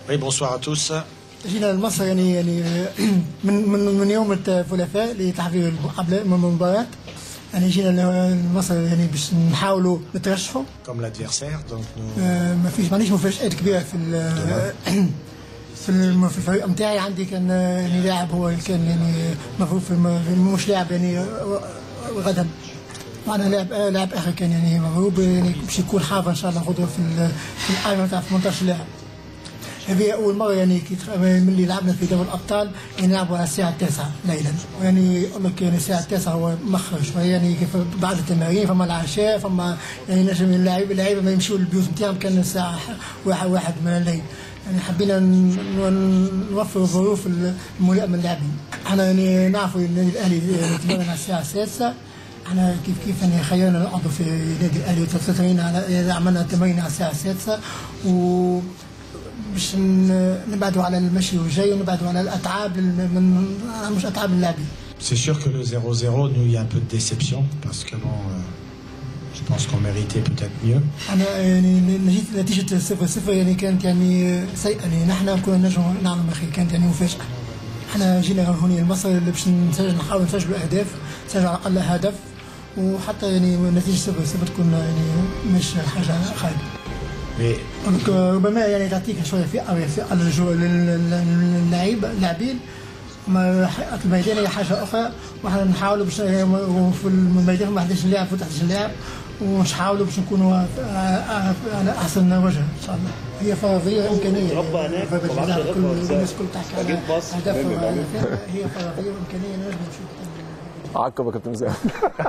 Oui, bonsoir à tous.
جينا لمصر يعني يعني من من من يوم الثلاثاء لتحضير قبل من المباراة يعني جينا لمصر يعني باش نحاولوا نترشحوا
Comme l'adversaire, donc nous,
آه، ما فيش مانيش مفاجآت كبيرة في ال- في الم- في الفريق نتاعي عندي كان آه، يعني لاعب هو اللي كان يعني مفروض في الم- في الم- مش لاعب يعني آه، غدا معنا لاعب آه، لاعب اخر كان يعني مغلوب يعني باش يكون حاضر ان شاء الله غدوه في ال- في القائمه تاع 18 لاعب هذه أول مرة يعني كي تخ- من اللي لعبنا في دوري الأبطال يعني نلعبوا على الساعة 9 ليلا يعني يقول لك يعني الساعة 9 هو مخر شوية يعني كيف بعد التمارين فما العشاء فما يعني نجم اللعيبة اللعيبة ما يمشوا للبيوت نتاعهم كان الساعة واحد واحد من الليل يعني حبينا ن- ن- نوفر الظروف الملائمة للاعبين احنا يعني نعرفوا النادي الأهلي يعني يتمرن على الساعة 6 احنا كيف كيف يعني خيرنا نقعدوا في النادي الاهلي وتتمرين على عملنا تمارين على الساعه 6 و باش ن- نبعدوا على المشي والجاي ونبعدوا على الاتعاب الم- من مش اتعاب اللاعبين
c'est sûr que le 0-0, nous, il y a un peu de déception parce que bon, euh, je pense qu'on méritait peut-être mieux.
انا يعني نجيت نتيجه 0 0 يعني كانت يعني سيئه يعني نحن كنا نجم نعمل خير كانت يعني مفاجاه احنا جينا هوني لمصر اللي باش نسجل نحاول نسجلوا اهداف نسجل على الاقل هدف وحتى يعني نتيجه 0 0 تكون يعني مش حاجه خايبه
Mais
دونك ربما يعني تعطيك شويه ثقه ثقه للجو- لل- للعيب اللاعبين ما حقيقة الميدان هي حاجه اخرى واحنا نحاولوا باش في الميدان ما 11 لاعب فوت 11 لاعب ومش نحاولوا باش نكونوا على احسن وجه ان شاء الله هي فرضيه امكانيه ربى هناك كل الناس كل تحكي على هدف هي فرضيه وامكانيه نجم نشوف
عقب يا كابتن زياد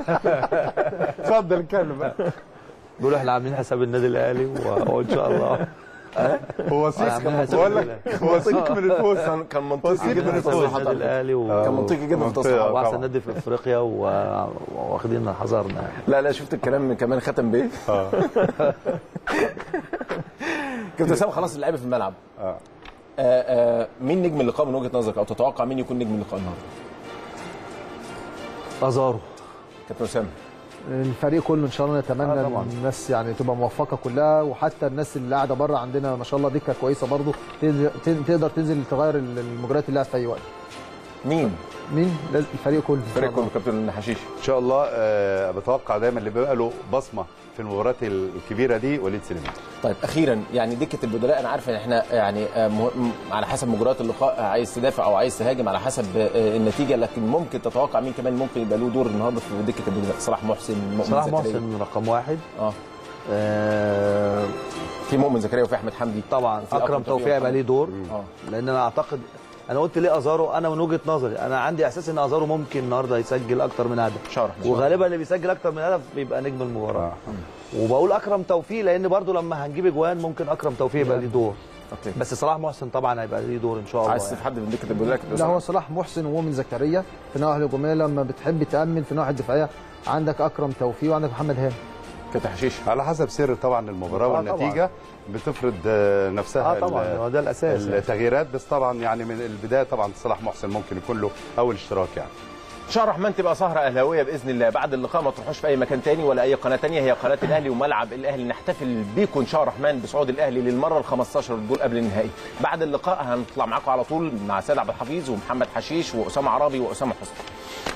اتفضل اتكلم بقى
بيقولوا احنا عاملين حساب النادي الاهلي و- وان شاء الله
هو
عاملين حساب
بقول
النادي
لك
الأهلي.
هو سيك من الفوز كان كان منطقي
عاملين
جدا في
حساب
تصريحات
النادي الاهلي و...
كان منطقي جدا في تصريحات
واحسن نادي في افريقيا و- واخدين حذرنا يعني
لا لا شفت الكلام كمان ختم بايه؟ كابتن اسامه خلاص اللعيبه في الملعب
اه
آه، آه، مين نجم اللقاء من وجهه نظرك او تتوقع مين يكون نجم اللقاء النهارده؟
ازارو
كابتن اسامه
الفريق كله ان شاء الله نتمنى
آه
ان
طبعاً.
الناس يعني تبقى موفقه كلها وحتى الناس اللي قاعده بره عندنا ما شاء الله دكه كويسه برضو تقدر- تقدر تنزل تغير المجريات اللعب في اي وقت
مين؟
مين لازم الفريق كله إن شاء
فريق
الله.
كله كابتن حشيش
ان شاء الله آه بتوقع دايما اللي بيبقى له بصمه في المباريات الكبيره دي وليد سليمان
طيب اخيرا يعني دكه البدلاء انا عارف ان احنا يعني آه، مه- م- على حسب مجريات اللقاء آه، عايز تدافع او عايز تهاجم على حسب آه، النتيجه لكن ممكن تتوقع مين كمان ممكن يبقى له دور النهارده في دكه البدلاء صلاح محسن مؤمن
صلاح
زكريا.
محسن رقم واحد
اه
آه
في مؤمن زكريا وفي احمد حمدي
طبعا
في
اكرم توفيق يبقى ليه دور
اه
لان انا اعتقد انا قلت ليه ازارو انا من وجهه نظري انا عندي احساس ان ازارو ممكن النهارده يسجل اكتر من هدف
شرح
وغالبا اللي بيسجل اكتر من هدف بيبقى نجم المباراه وبقول اكرم توفيق لان برضو لما هنجيب اجوان ممكن اكرم توفيق يبقى ليه دور
اوكي
بس صلاح محسن طبعا هيبقى ليه دور ان شاء الله
عايز
يعني.
تتحدد من دكه البدلاء كابتن
لا
أسامة؟
هو صلاح محسن ومؤمن زكريا في النواحي الهجوميه لما بتحب تامن في النواحي الدفاعيه عندك اكرم توفيق وعندك محمد هاني
كابتن حشيش
على حسب سير طبعا المباراه
آه
والنتيجه بتفرض آه، نفسها
اه طبعا
ال-
هو ده الاساس يعني.
التغييرات بس طبعا يعني من البدايه طبعا صلاح محسن ممكن يكون له اول اشتراك يعني
ان شاء الله الرحمن تبقى سهره اهلاويه باذن الله بعد اللقاء ما تروحوش في اي مكان تاني ولا اي قناه تانيه هي قناه الاهلي وملعب الاهلي نحتفل بيكم ان شاء الله الرحمن بصعود الاهلي للمره ال 15 دول قبل النهائي بعد اللقاء هنطلع معاكم على طول مع سيد عبد الحفيظ ومحمد حشيش واسامه عرابي واسامه حسني